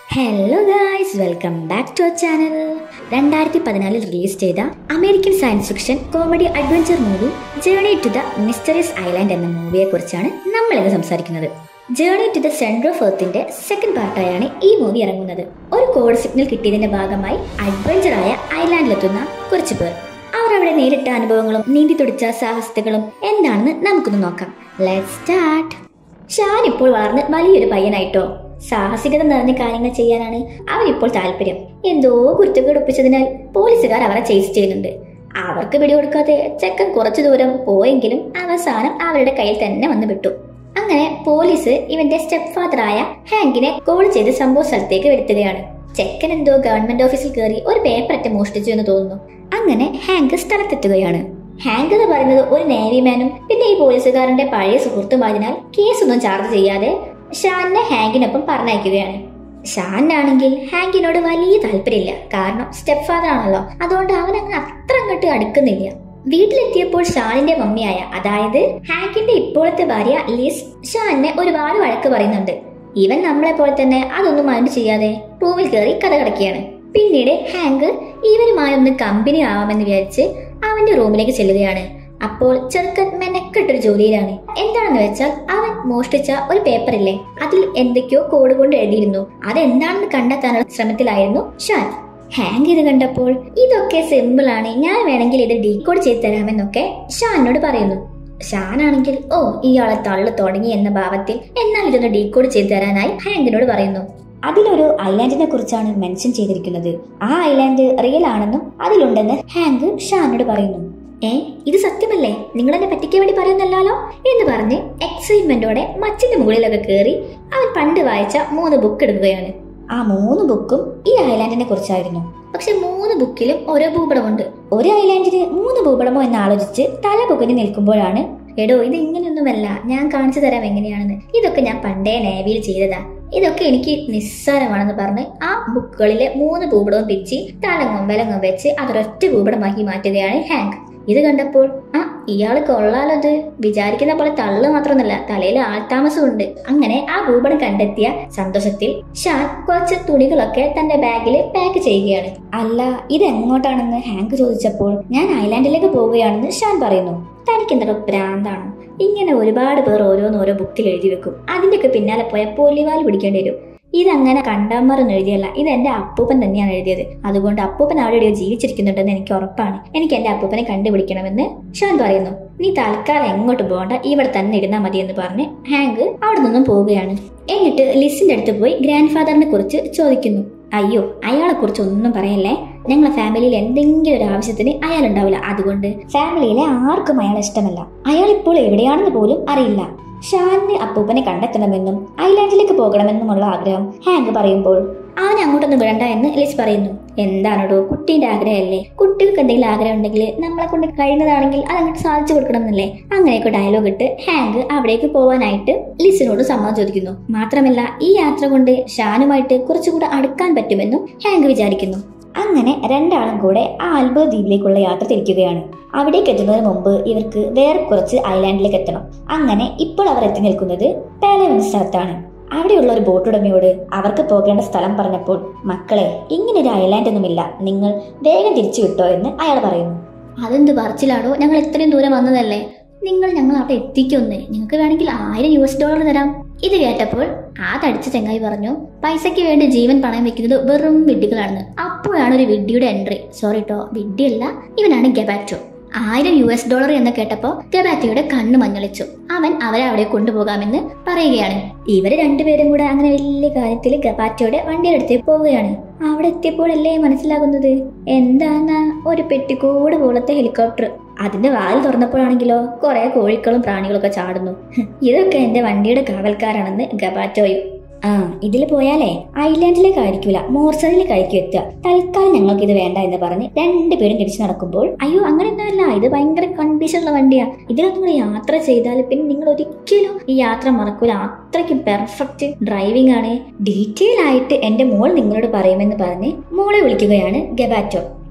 Hello guys welcome back to our channel രണ്ടായിരത്തി പതിനാലിൽ release ചെയ്ത American science fiction comedy adventure movie journey to the mysterious island എന്ന മൂവിയെ കുറിച്ചാണ് നമ്മൾ ഇന്ന് സംസാരിക്കുന്നത് journey to the central of എർത്തിന്റെ സെക്കൻഡ് പാർട്ടായാണ് ഈ മൂവി ഇറങ്ങുന്നത് ഒരു കോഡ് സിഗ്നൽ കിട്ടിയതിന്റെ ഭാഗമായി അഡ്വഞ്ചറായ ഐലാൻഡിലെത്തുന്ന കുറച്ച് പേർ അവർ അവിടെ നേരിട്ട അനുഭവങ്ങളും നീന്തി തുടിച്ച സാഹസതകളും എന്താണെന്ന് നമുക്കൊന്ന് നോക്കാം ലെറ്റ് സ്റ്റാർട്ട് ഷാൻ ഇപ്പോൾ വളർന്ന് വലിയൊരു പയ്യനായിട്ടോ സാഹസികത നിറഞ്ഞ കാര്യങ്ങൾ ചെയ്യാനാണ് അവനിപ്പോൾ താല്പര്യം എന്തോ കുരുത്തക്കേട് ഒപ്പിച്ചതിനാൽ പോലീസുകാർ അവരെ ചേസ് ചെയ്യുന്നുണ്ട് അവർക്ക് പിടികൊടുക്കാതെ ചെക്കൻ കുറച്ചു ദൂരം പോയെങ്കിലും അവസാനം അവരുടെ കയ്യിൽ തന്നെ വന്ന് വിട്ടു അങ്ങനെ പോലീസ് ഇവന്റെ സ്റ്റെപ്പ് ഫാദറായ ഹാങ്കിനെ കോൾ ചെയ്ത് സംഭവ സ്ഥലത്തേക്ക് വരുത്തുകയാണ് ചെക്കൻ എന്തോ ഗവൺമെന്റ് ഓഫീസിൽ കയറി ഒരു പേപ്പർ അറ്റ മോഷ്ടിച്ചു എന്ന് തോന്നുന്നു അങ്ങനെ ഹാങ്ക് സ്ഥലത്തെത്തുകയാണ് ഹാങ്ക് എന്ന് പറയുന്നത് ഒരു നേവിമാനും പിന്നെ ഈ പോലീസുകാരന്റെ പഴയ സുഹൃത്തുമായതിനാൽ കേസൊന്നും ചാർജ് ചെയ്യാതെ ഷാനിനെ ഹാങ്കിനൊപ്പം പറഞ്ഞയക്കുകയാണ് ഷാനാണെങ്കിൽ ഹാങ്കിനോട് വലിയ താല്പര്യമില്ല കാരണം സ്റ്റെപ്പ് ഫാദർ ആണല്ലോ അതുകൊണ്ട് അവൻ അങ്ങനെ അത്ര അങ്ങോട്ട് അടുക്കുന്നില്ല വീട്ടിലെത്തിയപ്പോൾ ഷാനിന്റെ മമ്മിയായ അതായത് ഹാങ്കിന്റെ ഇപ്പോഴത്തെ ഭാര്യ ലിസ് ഷാനിനെ ഒരുപാട് വഴക്ക് പറയുന്നുണ്ട് ഇവൻ നമ്മളെ പോലെ തന്നെ അതൊന്നും മൈൻഡ് ചെയ്യാതെ റൂമിൽ കയറി കഥ കിടക്കുകയാണ് പിന്നീട് ഹാങ്ക് ഇവരുമായി ഒന്ന് കമ്പനി ആവാമെന്ന് വിചാരിച്ച് അവന്റെ റൂമിലേക്ക് ചെല്ലുകയാണ് അപ്പോൾ ചെറുക്കൻ മെനക്കെട്ടൊരു ജോലിയിലാണ് എന്താണെന്ന് വെച്ചാൽ അവൻ മോഷ്ടിച്ച ഒരു പേപ്പർ ഇല്ലേ അതിൽ എന്തൊക്കെയോ കോഡ് കൊണ്ട് എഴുതിയിരുന്നു അതെന്താണെന്ന് കണ്ടെത്താനുള്ള ശ്രമത്തിലായിരുന്നു ഷാൻ ഹാങ് ഇത് കണ്ടപ്പോൾ ഇതൊക്കെ സിമ്പിൾ ആണ് ഞാൻ വേണമെങ്കിൽ ഇത് ഡീകോഡ് ചെയ്ത് തരാമെന്നൊക്കെ ഷാനോട് പറയുന്നു ഷാനാണെങ്കിൽ ഓ ഇയാളെ തള്ളു തുടങ്ങി എന്ന ഭാവത്തിൽ എന്നാൽ ഇതൊന്ന് ഡീകോഡ് ചെയ്ത് തരാനായി ഹാങ്കിനോട് പറയുന്നു അതിലൊരു ഐലാൻഡിനെ കുറിച്ചാണ് മെൻഷൻ ചെയ്തിരിക്കുന്നത് ആ ഐലാൻഡ് റിയൽ ആണെന്നും അതിലുണ്ടെന്ന് ഹാങ്ക് ഷാനോട് പറയുന്നു ഏ ഇത് സത്യമല്ലേ നിങ്ങൾ എന്നെ പറ്റിക്കാൻ വേണ്ടി പറയുന്നല്ലോ എന്ന് പറഞ്ഞ് എക്സൈറ്റ്മെന്റോടെ മച്ചിന്റെ മുകളിലൊക്കെ കയറി അവൻ പണ്ട് വായിച്ച മൂന്ന് ബുക്ക് എടുക്കുകയാണ് ആ മൂന്ന് ബുക്കും ഈ ഐലാൻഡിനെ കുറിച്ചായിരുന്നു പക്ഷെ മൂന്ന് ബുക്കിലും ഓരോ ഭൂപടമുണ്ട് ഒരു ഐലാൻഡിന് മൂന്ന് ഭൂപടമോ എന്ന് ആലോചിച്ച് തല പുകഞ്ഞു നിൽക്കുമ്പോഴാണ് എടോ ഇത് ഇങ്ങനെയൊന്നുമല്ല ഞാൻ കാണിച്ചു തരാം എങ്ങനെയാണെന്ന് ഇതൊക്കെ ഞാൻ പണ്ടേ നേവിയിൽ ചെയ്തതാ ഇതൊക്കെ എനിക്ക് നിസ്സാരമാണെന്ന് പറഞ്ഞ് ആ ബുക്കുകളിലെ മൂന്ന് ഭൂപടവും പിച്ചി തലങ്ങും വിലങ്ങും വെച്ച് അതൊരൊറ്റ ഭൂപടമാക്കി മാറ്റുകയാണ് ഹാങ്ക് ഇത് കണ്ടപ്പോൾ ആ ഇയാള് കൊള്ളാലത് വിചാരിക്കുന്ന പോലെ തള്ളു മാത്രമൊന്നുമല്ല തലയിൽ ആൾതാമസമുണ്ട് അങ്ങനെ ആ ഭൂപടം കണ്ടെത്തിയ സന്തോഷത്തിൽ ഷാൻ കുറച്ച് തുണികളൊക്കെ തന്റെ ബാഗിൽ പാക്ക് ചെയ്യുകയാണ് അല്ല ഇത് എങ്ങോട്ടാണെന്ന് ഹാങ്ക് ചോദിച്ചപ്പോൾ ഞാൻ ഐലാൻഡിലേക്ക് പോവുകയാണെന്ന് ഷാൻ പറയുന്നു തനിക്ക് എന്താ ഭ്രാന്താണ് ഇങ്ങനെ ഒരുപാട് പേർ ഓരോന്ന് ഓരോ ബുക്കിൽ എഴുതി വെക്കും അതിന്റെയൊക്കെ പിന്നാലെ പോയാൽ പൊലിവാൽ പിടിക്കേണ്ടി വരും ഇതങ്ങനെ കണ്ടാമറൊന്നും എഴുതിയല്ല ഇത് എന്റെ അപ്പൂപ്പൻ തന്നെയാണ് എഴുതിയത് അതുകൊണ്ട് അപ്പൂപ്പൻ അവിടെ എവിടെയോ ജീവിച്ചിരിക്കുന്നുണ്ടെന്ന് എനിക്ക് ഉറപ്പാണ് എനിക്ക് എന്റെ അപ്പൂപ്പനെ കണ്ടുപിടിക്കണമെന്ന് ഷാൻ പറയുന്നു നീ തൽക്കാലം എങ്ങോട്ട് പോകണ്ട ഇവിടെ തന്നെ ഇരുന്നാൽ മതി എന്ന് പറഞ്ഞ് ഹാങ്ക് അവിടെ നിന്നും പോവുകയാണ് എന്നിട്ട് ലിസിന്റെ അടുത്ത് പോയി ഗ്രാൻഡ് ഫാദറിനെ കുറിച്ച് ചോദിക്കുന്നു അയ്യോ അയാളെ കുറിച്ച് ഒന്നും പറയല്ലേ ഞങ്ങളെ ഫാമിലിയിൽ എന്തെങ്കിലും ഒരു ആവശ്യത്തിന് അയാൾ ഉണ്ടാവില്ല അതുകൊണ്ട് ഫാമിലിയിലെ ആർക്കും അയാളെ ഇഷ്ടമല്ല അയാൾ ഇപ്പോൾ എവിടെയാണെന്ന് പോലും അറിയില്ല ഷാനിന് അപ്പൂപ്പനെ കണ്ടെത്തണമെന്നും ഐലാൻഡിലേക്ക് പോകണമെന്നുമുള്ള ആഗ്രഹം ഹാങ്ക് പറയുമ്പോൾ അവൻ അങ്ങോട്ടൊന്നും വിടണ്ട എന്ന് ലിസ് പറയുന്നു എന്താണോ കുട്ടീന്റെ ആഗ്രഹമല്ലേ കുട്ടികൾക്ക് എന്തെങ്കിലും ആഗ്രഹം ഉണ്ടെങ്കിൽ നമ്മളെ കൊണ്ട് കഴിയുന്നതാണെങ്കിൽ അത് അങ്ങോട്ട് സാധിച്ചു കൊടുക്കണമെന്നല്ലേ അങ്ങനെയൊക്കെ ഡയലോഗ് ഇട്ട് ഹാങ്ക് അവിടേക്ക് പോവാനായിട്ട് ലിസിനോട് സമ്മതം ചോദിക്കുന്നു മാത്രമല്ല ഈ യാത്ര കൊണ്ട് ഷാനുമായിട്ട് കുറച്ചുകൂടെ അടുക്കാൻ പറ്റുമെന്നും ഹാങ്ക് വിചാരിക്കുന്നു അങ്ങനെ രണ്ടാളും കൂടെ ആ അത്ഭുത ദ്വീപിലേക്കുള്ള യാത്ര തിരിക്കുകയാണ് അവിടേക്ക് എത്തുന്നതിന് മുമ്പ് ഇവർക്ക് വേറെ കുറച്ച് ഐലാൻഡിലേക്ക് എത്തണം അങ്ങനെ ഇപ്പോൾ അവർ എത്തി നിൽക്കുന്നത് പേലവെന്ന സ്ഥലത്താണ് അവിടെയുള്ള ഒരു ബോട്ട് ഉടമയോട് അവർക്ക് പോകേണ്ട സ്ഥലം പറഞ്ഞപ്പോൾ മക്കളെ ഇങ്ങനെ ഒരു ഐലാൻഡ് ഒന്നുമില്ല നിങ്ങൾ വേഗം തിരിച്ചു വിട്ടോ എന്ന് അയാൾ പറയുന്നു അതെന്ത് പറച്ചിലാടോ ഞങ്ങൾ ഇത്രയും ദൂരം വന്നതല്ലേ നിങ്ങൾ ഞങ്ങൾ അവിടെ എത്തിക്കൊന്നേ നിങ്ങൾക്ക് വേണമെങ്കിൽ ആയിരം യു എസ് ഡോളർ തരാം ഇത് കേട്ടപ്പോൾ ആ തടിച്ച ചെങ്ങായി പറഞ്ഞു പൈസയ്ക്ക് വേണ്ടി ജീവൻ പണയം വെക്കുന്നത് വെറും വിഡ്ഢികളാണെന്ന് അപ്പോഴാണ് ഒരു വിഡ്ഢിയുടെ എൻട്രി സോറി കേട്ടോ വിഡ്ഢിയല്ല ഇവനാണ് ഗബാറ്റോ ആയിരം യു എസ് ഡോളർ എന്ന് കേട്ടപ്പോ ഗബാറ്റയുടെ കണ്ണ് മഞ്ഞളിച്ചു അവൻ അവരെ അവിടെ കൊണ്ടുപോകാമെന്ന് പറയുകയാണ് ഇവര് രണ്ടുപേരും കൂടെ അങ്ങനെ വലിയ കാര്യത്തിൽ ഗബാറ്റയുടെ വണ്ടിയുടെ അടുത്തേക്ക് പോവുകയാണ് അവിടെ എത്തിയപ്പോഴല്ലേ മനസ്സിലാകുന്നത് എന്താന്നാ ഒരു പെട്ടിക്കോട് പോലത്തെ ഹെലികോപ്റ്റർ അതിന്റെ വാതിൽ തുറന്നപ്പോഴാണെങ്കിലോ കുറെ കോഴിക്കളും പ്രാണികളൊക്കെ ചാടുന്നു ഇതൊക്കെ എന്റെ വണ്ടിയുടെ കാവൽക്കാരാണെന്ന് ഗബാറ്റോയും ആ ഇതിൽ പോയാലേ ഐലാൻഡിലേക്ക് ആയിരിക്കില്ല മോർസറിലേക്കായിരിക്കും എത്തുക തൽക്കാലം ഞങ്ങൾക്ക് ഇത് വേണ്ട എന്ന് പറഞ്ഞ് രണ്ടുപേരും തിരിച്ചു നടക്കുമ്പോൾ അയ്യോ അങ്ങനെയൊന്നുമല്ല ഇത് ഭയങ്കര കണ്ടീഷനുള്ള വണ്ടിയാ ഇതിലൊന്നും കൂടി യാത്ര ചെയ്താൽ പിന്നെ നിങ്ങൾ ഒരിക്കലും ഈ യാത്ര മറക്കൂല അത്രയ്ക്ക് പെർഫെക്റ്റ് ഡ്രൈവിംഗ് ആണ് ഡീറ്റെയിൽ ആയിട്ട് എന്റെ മോൾ നിങ്ങളോട് പറയുമെന്ന് പറഞ്ഞ് മോളെ വിളിക്കുകയാണ് ഗബാറ്റോ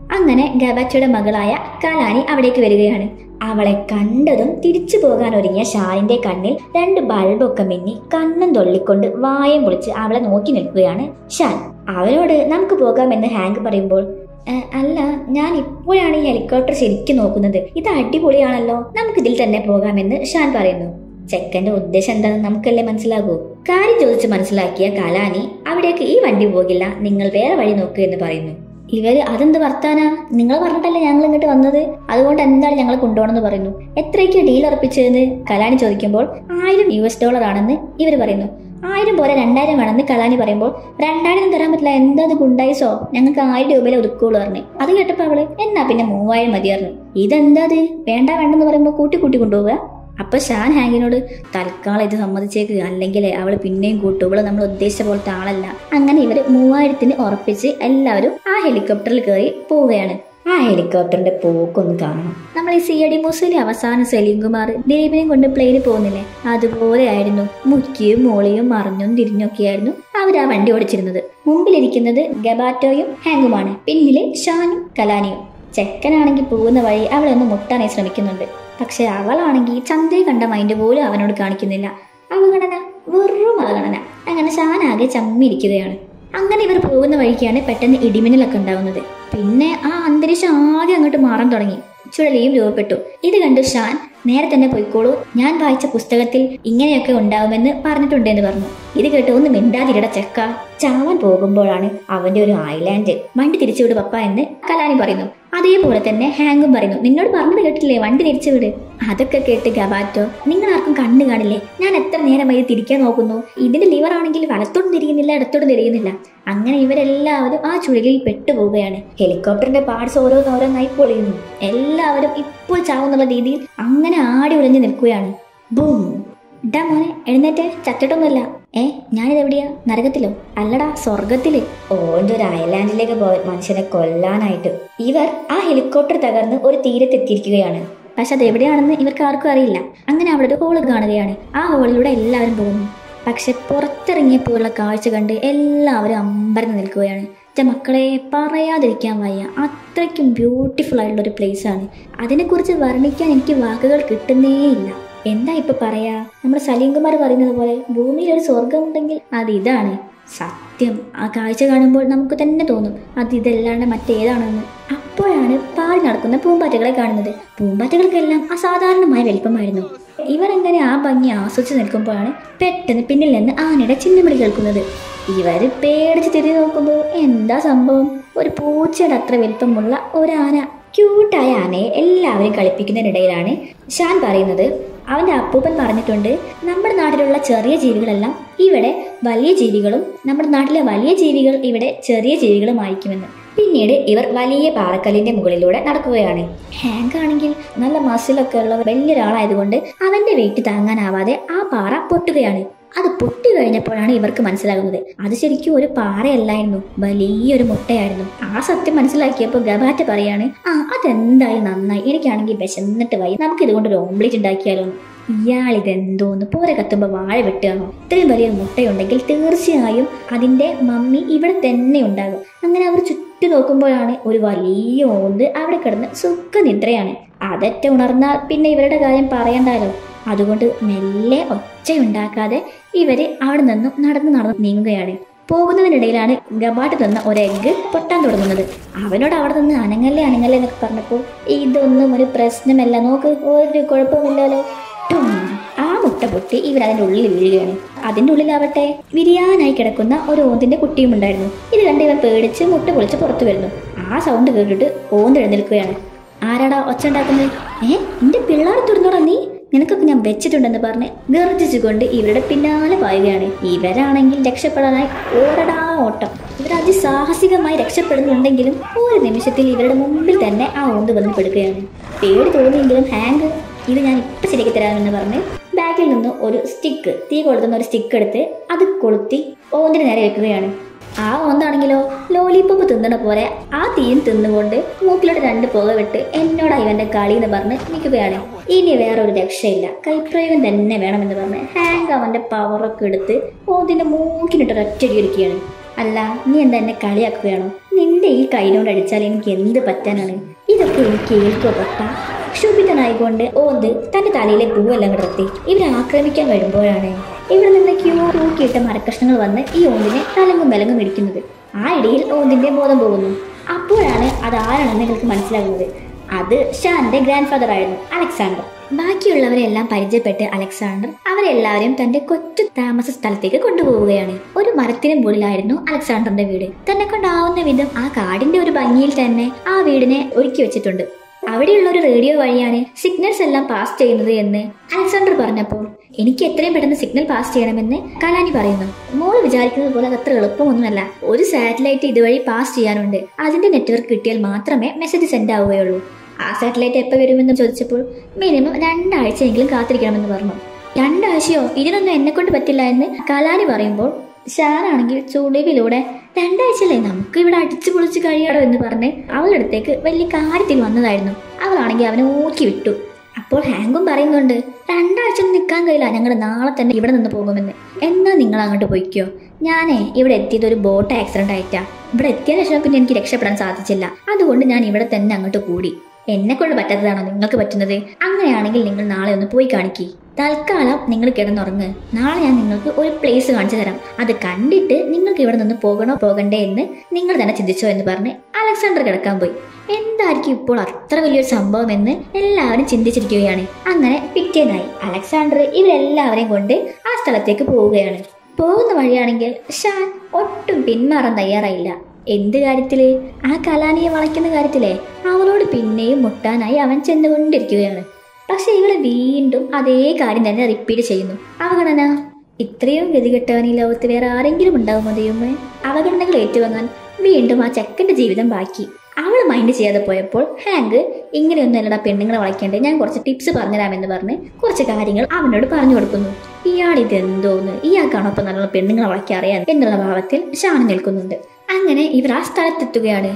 അങ്ങനെ ഗബാറ്റയുടെ മകളായ കലാനി അവിടേക്ക് വരികയാണ് അവളെ കണ്ടതും തിരിച്ചു പോകാൻ ഒരുങ്ങിയ ഷാനിന്റെ കണ്ണിൽ രണ്ട് ബൾബൊക്കെ മിന്നി കണ്ണും തൊള്ളിക്കൊണ്ട് വായം പൊളിച്ച് അവളെ നോക്കി നിൽക്കുകയാണ് ഷാൻ അവനോട് നമുക്ക് പോകാമെന്ന് ഹാങ്ക് പറയുമ്പോൾ "ഏ, അല്ല ഞാൻ ഇപ്പോഴാണ് ഈ ഹെലികോപ്റ്റർ ശരിക്കും നോക്കുന്നത് ഇത് അടിപൊളിയാണല്ലോ നമുക്ക് ഇതിൽ തന്നെ പോകാമെന്ന് ഷാൻ പറയുന്നു ചെക്കന്റെ ഉദ്ദേശം എന്താണെന്ന് നമുക്കല്ലേ മനസ്സിലാകൂ കാര്യം ചോദിച്ച് മനസ്സിലാക്കിയ കലാനി അവിടേക്ക് ഈ വണ്ടി പോകില്ല നിങ്ങൾ വേറെ വഴി നോക്കൂ എന്ന് പറയുന്നു ഇവര് അതെന്ത് വർത്താനാ നിങ്ങൾ പറഞ്ഞിട്ടല്ലേ ഞങ്ങൾ ഇങ്ങോട്ട് വന്നത് അതുകൊണ്ട് എന്താണ് ഞങ്ങളെ കൊണ്ടുപോകണമെന്ന് പറയുന്നു എത്രയ്ക്ക് ഡീൽ ഉറപ്പിച്ചതെന്ന് കലാനി ചോദിക്കുമ്പോൾ ആയിരം യു എസ് ഡോളർ ആണെന്ന് ഇവർ പറയുന്നു ആയിരം പോലെ രണ്ടായിരം വേണമെന്ന് കലാനി പറയുമ്പോൾ രണ്ടായിരം തരാൻ പറ്റില്ല എന്താ അത് ഗുണ്ടായിസോ ഞങ്ങൾക്ക് ആയിരം രൂപയിലെ ഒതുക്കുള്ളൂ പറഞ്ഞു അത് കേട്ടപ്പോൾ അവള് എന്നാ പിന്നെ മൂവായിരം മതിയായിരുന്നു ഇതെന്താ അത് വേണ്ട വേണ്ടെന്ന് പറയുമ്പോൾ കൂട്ടി കൂട്ടി കൊണ്ടുപോവുക അപ്പൊ ഷാൻ ഹാങ്കിനോട് തൽക്കാലം ഇത് സമ്മതിച്ചേക്ക് അല്ലെങ്കിൽ അവള് പിന്നെയും കൂട്ടും ഇവള് നമ്മൾ ഉദ്ദേശിച്ച പോലത്തെ ആളല്ല അങ്ങനെ ഇവര് മൂവായിരത്തിന് ഉറപ്പിച്ച് എല്ലാവരും ആ ഹെലികോപ്റ്ററിൽ കയറി പോവുകയാണ് ആ ഹെലികോപ്റ്ററിന്റെ പോക്കൊന്ന് കാണണം നമ്മൾ ഈ സി ഐ ഡി മൂസയിലെ അവസാനം സലീം കുമാർ ദിലീപിനെയും കൊണ്ട് പ്ലെയിനിൽ പോകുന്നില്ലേ അതുപോലെ ആയിരുന്നു മുക്കിയും മോളിയും മറിഞ്ഞും തിരിഞ്ഞൊക്കെയായിരുന്നു അവർ ആ വണ്ടി ഓടിച്ചിരുന്നത് മുമ്പിലിരിക്കുന്നത് ഗബാറ്റോയും ഹാങ്കുമാണ് പിന്നില് ഷാനും കലാനിയും ചെക്കനാണെങ്കിൽ പോകുന്ന വഴി അവളെ ഒന്ന് മുട്ടാനായി ശ്രമിക്കുന്നുണ്ട് പക്ഷെ അവളാണെങ്കിൽ ചന്തയെ കണ്ട മൈൻഡ് പോലും അവനോട് കാണിക്കുന്നില്ല അവഗണന വെറും അവഗണന അങ്ങനെ ഷാനാകെ ചമ്മിയിരിക്കുകയാണ് അങ്ങനെ ഇവർ പോകുന്ന വഴിക്കാണ് പെട്ടെന്ന് ഇടിമിന്നലൊക്കെ ഉണ്ടാവുന്നത് പിന്നെ ആ അന്തരീക്ഷം ആകെ അങ്ങോട്ട് മാറാൻ തുടങ്ങി ചുഴലിയും രൂപപ്പെട്ടു ഇത് കണ്ടു ഷാൻ നേരെ തന്നെ പോയിക്കോളൂ ഞാൻ വായിച്ച പുസ്തകത്തിൽ ഇങ്ങനെയൊക്കെ ഉണ്ടാവുമെന്ന് പറഞ്ഞിട്ടുണ്ട് എന്ന് പറഞ്ഞു ഇത് കേട്ട് ഒന്ന് മിണ്ടാതിരിട ചെക്ക ചാവാൻ പോകുമ്പോഴാണ് അവന്റെ ഒരു ഐലാൻഡ് വണ്ടി തിരിച്ചുവിട് പപ്പ എന്ന് കലാനി പറയുന്നു അതേപോലെ തന്നെ ഹാങ്കും പറയുന്നു നിന്നോട് പറഞ്ഞത് കേട്ടില്ലേ വണ്ടി തിരിച്ചുവിട് അതൊക്കെ കേട്ട് ഗബാറ്റോ നിങ്ങൾ ആർക്കും കണ്ണു കാണില്ലേ ഞാൻ എത്ര നേരമായി ഇത് തിരിക്കാൻ നോക്കുന്നു ഇതിന്റെ ലിവർ ആണെങ്കിൽ വലത്തോട്ടും തിരിയുന്നില്ല ഇടത്തോട്ടും തിരിയുന്നില്ല അങ്ങനെ ഇവരെല്ലാവരും ആ ചുഴലിൽ പെട്ടുപോവുകയാണ് ഹെലികോപ്റ്ററിന്റെ പാർട്സ് ഓരോന്നോരോന്നായി പൊളിയുന്നു എല്ലാവരും ഇപ്പോൾ ചാവുന്നുള്ള രീതിയിൽ അങ്ങനെ ആടി ഉലഞ്ഞു നിൽക്കുകയാണ് ബൂം ഡാ മോനെ എഴുന്നേറ്റ് ചത്തിട്ടൊന്നുമില്ല ഏ ഞാനിത് എവിടെയാ നരകത്തിലോ അല്ലടാ സ്വർഗത്തില് ഓൻ്റെ ഒരു അയലാൻഡിലേക്ക് പോയ മനുഷ്യനെ കൊല്ലാനായിട്ട് ഇവർ ആ ഹെലികോപ്റ്റർ തകർന്ന് ഒരു തീരത്തെത്തിയിരിക്കുകയാണ് പക്ഷെ അത് എവിടെയാണെന്ന് ഇവർക്ക് ആർക്കും അറിയില്ല അങ്ങനെ അവിടെ ഒരു ഹോള് കാണുകയാണ് ആ ഹോളിലൂടെ എല്ലാവരും പോകുന്നു പക്ഷെ പുറത്തിറങ്ങിയപ്പോഴുള്ള കാഴ്ച കണ്ട് എല്ലാവരും അമ്പരന്ന് നിൽക്കുകയാണ് എൻ്റെ മക്കളെ പറയാതിരിക്കാൻ വയ്യ അത്രയ്ക്കും ബ്യൂട്ടിഫുൾ ആയിട്ടുള്ള ഒരു പ്ലേസ് ആണ് അതിനെക്കുറിച്ച് വർണ്ണിക്കാൻ എനിക്ക് വാക്കുകൾ കിട്ടുന്നേയില്ല എന്താ ഇപ്പൊ പറയാ നമ്മുടെ സലീം കുമാർ പറയുന്നത് പോലെ ഭൂമിയിൽ ഒരു സ്വർഗമുണ്ടെങ്കിൽ അത് ഇതാണ് സത്യം ആ കാഴ്ച കാണുമ്പോൾ നമുക്ക് തന്നെ തോന്നും അത് ഇതല്ലാണ്ട് മറ്റേതാണെന്ന് അപ്പോഴാണ് പാടി നടക്കുന്ന പൂമ്പാറ്റകളെ കാണുന്നത് പൂമ്പാറ്റകൾക്കെല്ലാം അസാധാരണമായ വലിപ്പമായിരുന്നു ഇവരെങ്ങനെ ആ ഭംഗി ആസ്വദിച്ച് നിൽക്കുമ്പോഴാണ് പെട്ടെന്ന് പിന്നിൽ നിന്ന് ആനയുടെ ചിന്നമിളി കേൾക്കുന്നത് ഇവര് പേടിച്ച് തിരിഞ്ഞു നോക്കുമ്പോൾ എന്താ സംഭവം ഒരു പൂച്ചയുടെ അത്ര വലിപ്പമുള്ള ഒരാന ക്യൂട്ടായ ആനയെ എല്ലാവരും കളിപ്പിക്കുന്നതിനിടയിലാണ് ഷാൻ പറയുന്നത് അവന്റെ അപ്പൂപ്പൻ പറഞ്ഞിട്ടുണ്ട് നമ്മുടെ നാട്ടിലുള്ള ചെറിയ ജീവികളെല്ലാം ഇവിടെ വലിയ ജീവികളും നമ്മുടെ നാട്ടിലെ വലിയ ജീവികൾ ഇവിടെ ചെറിയ ജീവികളുമായിരിക്കുമെന്ന് പിന്നീട് ഇവർ വലിയ പാറക്കല്ലിന്റെ മുകളിലൂടെ നടക്കുകയാണ് ഹാങ്ക് ആണെങ്കിൽ നല്ല മസിലൊക്കെ ഉള്ള വലിയൊരാളായതുകൊണ്ട് അവന്റെ വെയിറ്റ് താങ്ങാനാവാതെ ആ പാറ പൊട്ടുകയാണ് അത് പൊട്ടി കഴിഞ്ഞപ്പോഴാണ് ഇവർക്ക് മനസ്സിലാകുന്നത് അത് ശരിക്കും ഒരു പാറയല്ലായിരുന്നു വലിയൊരു മുട്ടയായിരുന്നു ആ സത്യം മനസ്സിലാക്കിയപ്പോൾ ഗബാറ്റ പറയാണ് ആ അതെന്തായാലും നന്നായി എനിക്കാണെങ്കിൽ വിശന്നിട്ട് വൈ നമുക്ക് ഇതുകൊണ്ട് ഒരു ഓംലേറ്റ് ഉണ്ടാക്കിയാലോ ഇയാൾ ഇതെന്തോന്ന് പോരെ കത്തുമ്പോൾ വാഴ വെട്ടുകയാണോ ഇത്രയും വലിയൊരു മുട്ടയുണ്ടെങ്കിൽ തീർച്ചയായും അതിന്റെ മമ്മി ഇവിടെ തന്നെ ഉണ്ടാകും അങ്ങനെ അവർ ചുറ്റും നോക്കുമ്പോഴാണ് ഒരു വലിയ ഓന്ത് അവിടെ കിടന്ന് സുഖനിദ്രയാണ് അതൊറ്റ ഉണർന്നാൽ പിന്നെ ഇവരുടെ കാര്യം പറയണ്ടല്ലോ അതുകൊണ്ട് മെല്ലെ ഒച്ചയുണ്ടാക്കാതെ ഇവര് അവിടെ നിന്നും നടന്ന് നടന്ന് നീങ്ങുകയാണ് പോകുന്നതിനിടയിലാണ് ഗബാട്ട് തന്ന ഒരു എഗ്ഗ് പൊട്ടാൻ തുടങ്ങുന്നത് അവനോട് അവിടെ നിന്ന് അനങ്ങല്ലേ അനങ്ങല്ലേ എന്നൊക്കെ പറഞ്ഞപ്പോൾ ഇതൊന്നും ഒരു പ്രശ്നമല്ല നോക്ക് ഒരു കുഴപ്പമില്ലല്ലോ ടും. ആ മുട്ട പൊട്ടി ഇവർ അതിൻ്റെ ഉള്ളിൽ വീഴുകയാണ് അതിൻ്റെ ഉള്ളിലാവട്ടെ വിരിയാനായി കിടക്കുന്ന ഒരു ഓന്തിന്റെ കുട്ടിയും ഉണ്ടായിരുന്നു ഇത് കണ്ട് ഇവൻ പേടിച്ച് മുട്ട പൊളിച്ച് പുറത്തു വരുന്നു ആ സൗണ്ട് കേട്ടിട്ട് ഓന്ത് എഴുന്നേൽക്കുകയാണ് ആരാടാ ഒച്ച ഉണ്ടാക്കുന്നത് ഏ എന്റെ പിള്ളേർ തുറന്നോടാ നീ നിനക്കൊക്കെ ഞാൻ വെച്ചിട്ടുണ്ടെന്ന് പറഞ്ഞ് ഗർജിച്ചുകൊണ്ട് ഇവരുടെ പിന്നാലെ പായുകയാണ് ഇവരാണെങ്കിൽ രക്ഷപ്പെടാനായി ഓടടാ ഓട്ടം ഇവർ അതിസാഹസികമായി രക്ഷപ്പെടുന്നുണ്ടെങ്കിലും ഒരു നിമിഷത്തിൽ ഇവരുടെ മുമ്പിൽ തന്നെ ആ ഓന്ത് വന്ന് പെടുകയാണ് പേടി തോന്നിയെങ്കിലും ഹാങ്ക് ഇത് ഞാൻ ഇപ്പൊ ശരിയാക്കി തരാമെന്ന് പറഞ്ഞ് ബാഗിൽ നിന്ന് ഒരു സ്റ്റിക്ക് തീ കൊളുത്തുന്ന ഒരു സ്റ്റിക്ക് എടുത്ത് അത് കൊളുത്തി ഓന്തിന് നേരെ വെക്കുകയാണ് ആ ഓന്താണെങ്കിലോ ലോലിപ്പോപ്പ് തിന്നണ പോലെ ആ തീയും തിന്നുകൊണ്ട് മൂക്കിലോട്ട് രണ്ട് പുക വിട്ട് എന്നോടാ ഇവന്റെ കളി എന്ന് പറഞ്ഞ് നിൽക്കുകയാണ് ഇനി വേറെ ഒരു രക്ഷയില്ല കൈപ്രയോഗം തന്നെ വേണമെന്ന് പറഞ്ഞ് ഹാങ്ക് അവന്റെ പവറൊക്കെ എടുത്ത് ഓന്തിന്റെ മൂക്കിനിട്ട് ഒറ്റടി അടിക്കുകയാണ് അല്ല നീ എന്താ എന്നെ കളിയാക്കുകയാണോ നിന്റെ ഈ കൈനോട് അടിച്ചാൽ എനിക്ക് എന്ത് പറ്റാനാണ് ഇതൊക്കെ എനിക്ക് ഏൽക്കോ പറ്റ ക്ഷുഭിതനായിക്കൊണ്ട് ഓന്ത് തന്റെ തലയിലെ പൂവെല്ലാം കിടത്തി ഇവരെ ആക്രമിക്കാൻ വരുമ്പോഴാണ് ഇവിടെ നിന്ന് ക്യൂ തൂക്കിയിട്ട മരക്കഷ്ണങ്ങൾ വന്ന് ഈ ഓന്തിനെ തലങ്ങും വിലങ്ങും ഇടിക്കുന്നത് ആ ഇടയിൽ ഓന്തിന്റെ ബോധം പോകുന്നു അപ്പോഴാണ് അത് ആരാണെന്ന് നിങ്ങൾക്ക് മനസ്സിലാകുന്നത് അത് ഷാന്റെ ഗ്രാൻഡ് ഫാദർ ആയിരുന്നു അലക്സാണ്ടർ ബാക്കിയുള്ളവരെല്ലാം പരിചയപ്പെട്ട് അലക്സാണ്ടർ അവരെല്ലാവരും തന്റെ കൊച്ചു താമസ സ്ഥലത്തേക്ക് കൊണ്ടുപോവുകയാണ് ഒരു മരത്തിന് മുകളിലായിരുന്നു അലക്സാണ്ടറിന്റെ വീട് തന്നെ കൊണ്ടാവുന്ന വിധം ആ കാടിന്റെ ഒരു ഭംഗിയിൽ തന്നെ ആ വീടിനെ ഒരുക്കി വെച്ചിട്ടുണ്ട് അവിടെയുള്ള ഒരു റേഡിയോ വഴിയാണ് സിഗ്നൽസ് എല്ലാം പാസ് ചെയ്യുന്നത് എന്ന് അലക്സാണ്ടർ പറഞ്ഞപ്പോൾ എനിക്ക് എത്രയും പെട്ടെന്ന് സിഗ്നൽ പാസ് ചെയ്യണമെന്ന് കലാനി പറയുന്നു മോള് വിചാരിക്കുന്നത് പോലെ അത് അത്ര എളുപ്പമൊന്നുമല്ല ഒരു സാറ്റലൈറ്റ് ഇതുവഴി പാസ് ചെയ്യാനുണ്ട് അതിന്റെ നെറ്റ്വർക്ക് കിട്ടിയാൽ മാത്രമേ മെസ്സേജ് സെൻഡ് ആവുകയുള്ളൂ ആ സാറ്റലൈറ്റ് എപ്പോൾ വരുമെന്ന് ചോദിച്ചപ്പോൾ മിനിമം രണ്ടാഴ്ചയെങ്കിലും കാത്തിരിക്കണമെന്ന് പറഞ്ഞു രണ്ടാഴ്ചയോ ഇതിനൊന്നും എന്നെ കൊണ്ട് പറ്റില്ല എന്ന് കലാനി പറയുമ്പോൾ ഷാറാണെങ്കിൽ ചുളിവിലൂടെ രണ്ടാഴ്ചയല്ലേ നമുക്ക് ഇവിടെ അടിച്ചു പൊളിച്ച് കഴിയണോ എന്ന് പറഞ്ഞ് അവളുടെ അടുത്തേക്ക് വലിയ കാര്യത്തിൽ വന്നതായിരുന്നു അവളാണെങ്കിൽ അവനെ ഊക്കി വിട്ടു അപ്പോൾ ഹാങ്കും പറയുന്നുണ്ട് രണ്ടാഴ്ച ഒന്നും നിൽക്കാൻ കഴിയില്ല ഞങ്ങൾ നാളെ തന്നെ ഇവിടെ നിന്ന് പോകുമെന്ന് എന്നാ നിങ്ങൾ അങ്ങോട്ട് പോയിക്കോ ഞാനേ ഇവിടെ എത്തിയത് ഒരു ബോട്ട് ആക്സിഡന്റ് ആയിട്ടാ ഇവിടെ എത്തിയ ശേഷം പിന്നെ എനിക്ക് രക്ഷപ്പെടാൻ സാധിച്ചില്ല അതുകൊണ്ട് ഞാൻ ഇവിടെ തന്നെ അങ്ങോട്ട് കൂടി എന്നെ കൊണ്ട് പറ്റാത്തതാണോ നിങ്ങൾക്ക് പറ്റുന്നത് അങ്ങനെയാണെങ്കിൽ നിങ്ങൾ നാളെ ഒന്ന് പോയി കാണിക്കി തൽക്കാലം നിങ്ങൾ കിടന്നുറങ്ങ് നാളെ ഞാൻ നിങ്ങൾക്ക് ഒരു പ്ലേസ് കാണിച്ചു തരാം അത് കണ്ടിട്ട് നിങ്ങൾക്ക് ഇവിടെ നിന്ന് പോകണോ പോകണ്ടേ എന്ന് നിങ്ങൾ തന്നെ ചിന്തിച്ചോ എന്ന് പറഞ്ഞ് അലക്സാണ്ടർ കിടക്കാൻ പോയി എന്തായിരിക്കും ഇപ്പോൾ അത്ര വലിയൊരു സംഭവം എന്ന് എല്ലാവരും ചിന്തിച്ചിരിക്കുകയാണ് അങ്ങനെ പിറ്റേന്നായി അലക്സാണ്ടർ ഇവരെല്ലാവരെയും കൊണ്ട് ആ സ്ഥലത്തേക്ക് പോവുകയാണ് പോകുന്ന വഴിയാണെങ്കിൽ ഷാൻ ഒട്ടും പിന്മാറാൻ തയ്യാറായില്ല എന്ത് കാര്യത്തില് ആ കലാനിയെ വളയ്ക്കുന്ന കാര്യത്തിലെ അവളോട് പിന്നെയും മുട്ടാനായി അവൻ ചെന്നുകൊണ്ടിരിക്കുകയാണ് പക്ഷെ ഇവള് വീണ്ടും അതേ കാര്യം തന്നെ റിപ്പീറ്റ് ചെയ്യുന്നു അവഗണന ഇത്രയും ഗതികെട്ടവൻ ഈ ലോകത്ത് വേറെ ആരെങ്കിലും ഉണ്ടാവുമോ ദൈവമേ അവഗണനകൾ ഏറ്റുവാങ്ങാൻ വീണ്ടും ആ ചെക്കന്റെ ജീവിതം ബാക്കി അവൾ മൈൻഡ് ചെയ്യാതെ പോയപ്പോൾ ഹാങ്ക് ഇങ്ങനെയൊന്നും അല്ലടാ പെണ്ണുങ്ങളെ വളയ്ക്കേണ്ടത് ഞാൻ കുറച്ച് ടിപ്സ് പറഞ്ഞുതരാമെന്ന് പറഞ്ഞ് കുറച്ച് കാര്യങ്ങൾ അവനോട് പറഞ്ഞു കൊടുക്കുന്നു ഇയാൾ ഇതെന്തോന്ന് ഇയാൾക്കാണോ ഇപ്പൊ നല്ല പെണ്ണുങ്ങളെ വളയ്ക്കാൻ അറിയാൻ എന്നുള്ള ഭാവത്തിൽ ഷാൻ നിൽക്കുന്നുണ്ട് അങ്ങനെ ഇവർ ആ സ്ഥലത്തെത്തുകയാണ്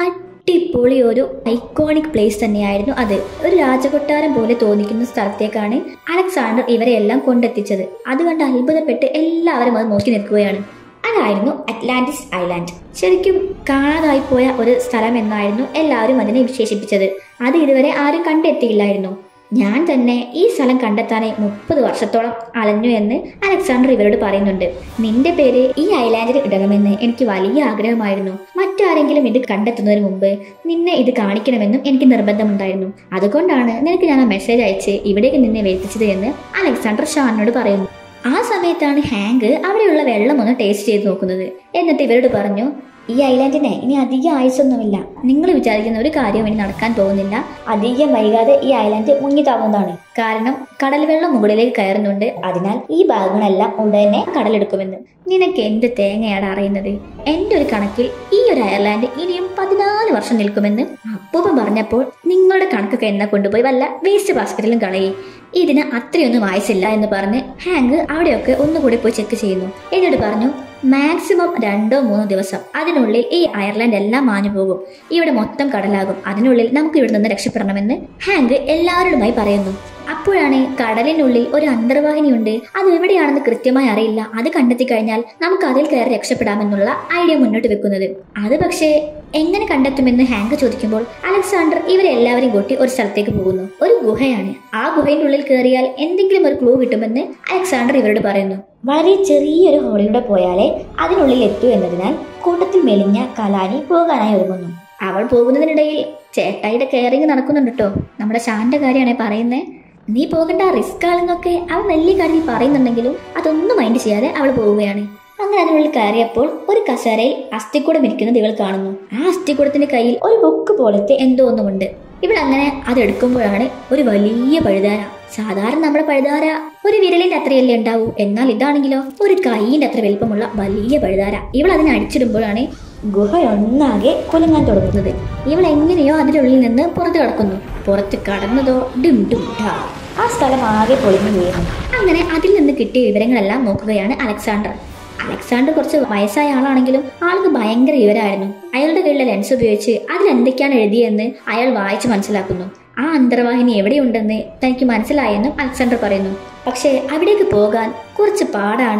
അടിപൊളി ഒരു ഐക്കോണിക് പ്ലേസ് തന്നെയായിരുന്നു അത് ഒരു രാജകൊട്ടാരം പോലെ തോന്നിക്കുന്ന സ്ഥലത്തേക്കാണ് അലക്സാണ്ടർ ഇവരെയെല്ലാം കൊണ്ടെത്തിച്ചത് അത് കണ്ട് അത്ഭുതപ്പെട്ട് എല്ലാവരും അത് നോക്കി നിൽക്കുകയാണ് അതായിരുന്നു അറ്റ്ലാന്റിസ് ഐലാൻഡ് ശരിക്കും കാണാതായി പോയ ഒരു സ്ഥലം എന്നായിരുന്നു എല്ലാവരും അതിനെ വിശേഷിപ്പിച്ചത് അത് ഇതുവരെ ആരും കണ്ടെത്തിയില്ലായിരുന്നു ഞാൻ തന്നെ ഈ സ്ഥലം കണ്ടെത്താനെ മുപ്പത് വർഷത്തോളം അലഞ്ഞു എന്ന് അലക്സാണ്ടർ ഇവരോട് പറയുന്നുണ്ട് നിന്റെ പേര് ഈ ഐലാൻഡിൽ ഇടണമെന്ന് എനിക്ക് വലിയ ആഗ്രഹമായിരുന്നു മറ്റാരെങ്കിലും ഇത് കണ്ടെത്തുന്നതിന് മുമ്പ് നിന്നെ ഇത് കാണിക്കണമെന്നും എനിക്ക് നിർബന്ധമുണ്ടായിരുന്നു അതുകൊണ്ടാണ് നിനക്ക് ഞാൻ ആ മെസ്സേജ് അയച്ച് ഇവിടേക്ക് നിന്നെ വരുത്തിച്ചത് എന്ന് അലക്സാണ്ടർ ഷാനോട് പറയുന്നു ആ സമയത്താണ് ഹാങ്ക് അവിടെയുള്ള വെള്ളം ഒന്ന് ടേസ്റ്റ് ചെയ്ത് നോക്കുന്നത് എന്നിട്ട് ഇവരോട് പറഞ്ഞു ഈ ഐലാൻഡിനെ ഇനി അധികം ആയുസൊന്നുമില്ല നിങ്ങൾ വിചാരിക്കുന്ന ഒരു കാര്യവും ഇനി നടക്കാൻ പോകുന്നില്ല അധികം വൈകാതെ ഈ ഐലാൻഡ് മുങ്ങിത്താവുന്നതാണ് കാരണം കടൽ വെള്ളം മുകളിലേക്ക് കയറുന്നുണ്ട് അതിനാൽ ഈ ഭാഗങ്ങളെല്ലാം ഉടനെ കടലെടുക്കുമെന്ന് നിനക്ക് എന്ത് തേങ്ങയാണ് അറിയുന്നത് എന്റെ ഒരു കണക്കിൽ ഈ ഒരു അയർലാൻഡ് ഇനിയും പതിനാല് വർഷം നിൽക്കുമെന്ന് അപ്പൂപ്പൻ പറഞ്ഞപ്പോൾ നിങ്ങളുടെ കണക്കൊക്കെ എന്നെ കൊണ്ടുപോയി വല്ല വേസ്റ്റ് ബാസ്ക്കറ്റിലും കളയി ഇതിന് അത്രയൊന്നും ആയുസില്ല എന്ന് പറഞ്ഞ് ഹാങ്ക് അവിടെയൊക്കെ ഒന്നുകൂടി പോയി ചെക്ക് ചെയ്യുന്നു എന്നിട്ട് പറഞ്ഞു മാക്സിമം രണ്ടോ മൂന്നോ ദിവസം അതിനുള്ളിൽ ഈ അയർലാൻഡ് എല്ലാം മാഞ്ഞു പോകും ഇവിടെ മൊത്തം കടലാകും അതിനുള്ളിൽ നമുക്ക് ഇവിടെ നിന്ന് രക്ഷപ്പെടണമെന്ന് ഹാങ്ക് എല്ലാവരോടുമായി പറയുന്നു അപ്പോഴാണ് കടലിനുള്ളിൽ ഒരു അന്തർവാഹിനിയുണ്ട് അത് എവിടെയാണെന്ന് കൃത്യമായി അറിയില്ല അത് കണ്ടെത്തി കഴിഞ്ഞാൽ നമുക്ക് അതിൽ കയറി രക്ഷപ്പെടാമെന്നുള്ള ഐഡിയ മുന്നോട്ട് വെക്കുന്നത് അത് പക്ഷേ എങ്ങനെ കണ്ടെത്തുമെന്ന് ഹാങ്ക് ചോദിക്കുമ്പോൾ അലക്സാണ്ടർ ഇവരെ എല്ലാവരെയും കൂട്ടി ഒരു സ്ഥലത്തേക്ക് പോകുന്നു ഒരു ഗുഹയാണ് ആ ഗുഹയുടെ ഉള്ളിൽ കയറിയാൽ എന്തെങ്കിലും ഒരു ക്ലൂ കിട്ടുമെന്ന് അലക്സാണ്ടർ ഇവരോട് പറയുന്നു വളരെ ചെറിയൊരു ഹോളിലൂടെ പോയാലേ അതിനുള്ളിൽ എത്തൂ എന്നതിനാൽ കൂട്ടത്തിൽ മെലിഞ്ഞ കലാനി പോകാനായി ഒരുങ്ങുന്നു അവൾ പോകുന്നതിനിടയിൽ ചേട്ടായിയുടെ കെയറിങ് നടക്കുന്നുണ്ട് കേട്ടോ നമ്മുടെ ഷാന്റെ കാര്യമാണ് പറയുന്നത് നീ പോകേണ്ട റിസ്ക് ആണെന്നൊക്കെ അവൾ വലിയ കാര്യത്തിൽ പറയുന്നുണ്ടെങ്കിലും അതൊന്നും മൈൻഡ് ചെയ്യാതെ അവൾ പോവുകയാണ് അങ്ങനെ അതിനുള്ളിൽ കയറിയപ്പോൾ ഒരു കസേരയിൽ അസ്ഥിക്കൂടം ഇരിക്കുന്നത് ഇവൾ കാണുന്നു ആ അസ്ഥിക്കൂടത്തിന്റെ കയ്യിൽ ഒരു ബുക്ക് പോലത്തെ എന്തോ ഒന്നുമുണ്ട് ഇവൾ അങ്ങനെ അത് എടുക്കുമ്പോഴാണ് ഒരു വലിയ പഴുതാര സാധാരണ നമ്മുടെ പഴുതാര ഒരു വിരലിന്റെ അത്രയല്ലേ ഉണ്ടാവൂ എന്നാൽ ഇതാണെങ്കിലോ ഒരു കൈയിന്റെ അത്ര വലിപ്പമുള്ള വലിയ പഴുതാര ഇവൾ അതിനെ അടിച്ചിടുമ്പോഴാണ് ഗുഹയൊന്നാകെ കുലുങ്ങാൻ തുടങ്ങുന്നത് ഇവൾ എങ്ങനെയോ അതിനുള്ളിൽ നിന്ന് പുറത്തു കടക്കുന്നു പുറത്ത് കടന്നതോ ഡിം ഡും ഡാ ആ സ്ഥലം ആകെ പൊളിഞ്ഞു വീഴുന്നു അങ്ങനെ അതിൽ നിന്ന് കിട്ടിയ വിവരങ്ങളെല്ലാം നോക്കുകയാണ് അലക്സാണ്ടർ അലക്സാണ്ടർ കുറച്ച് വയസ്സായ ആളാണെങ്കിലും ആൾക്ക് ഭയങ്കര വിവരമായിരുന്നു അയാളുടെ കയ്യിലെ ലെൻസ് ഉപയോഗിച്ച് അതിൽ എന്തൊക്കെയാണ് എഴുതിയെന്ന് അയാൾ വായിച്ച് മനസ്സിലാക്കുന്നു ആ അന്തർവാഹിനി എവിടെയുണ്ടെന്ന് തനിക്ക് മനസ്സിലായെന്നും അലക്സാണ്ടർ പറയുന്നു പക്ഷേ അവിടേക്ക് പോകാൻ കുറച്ച് പാടാണ്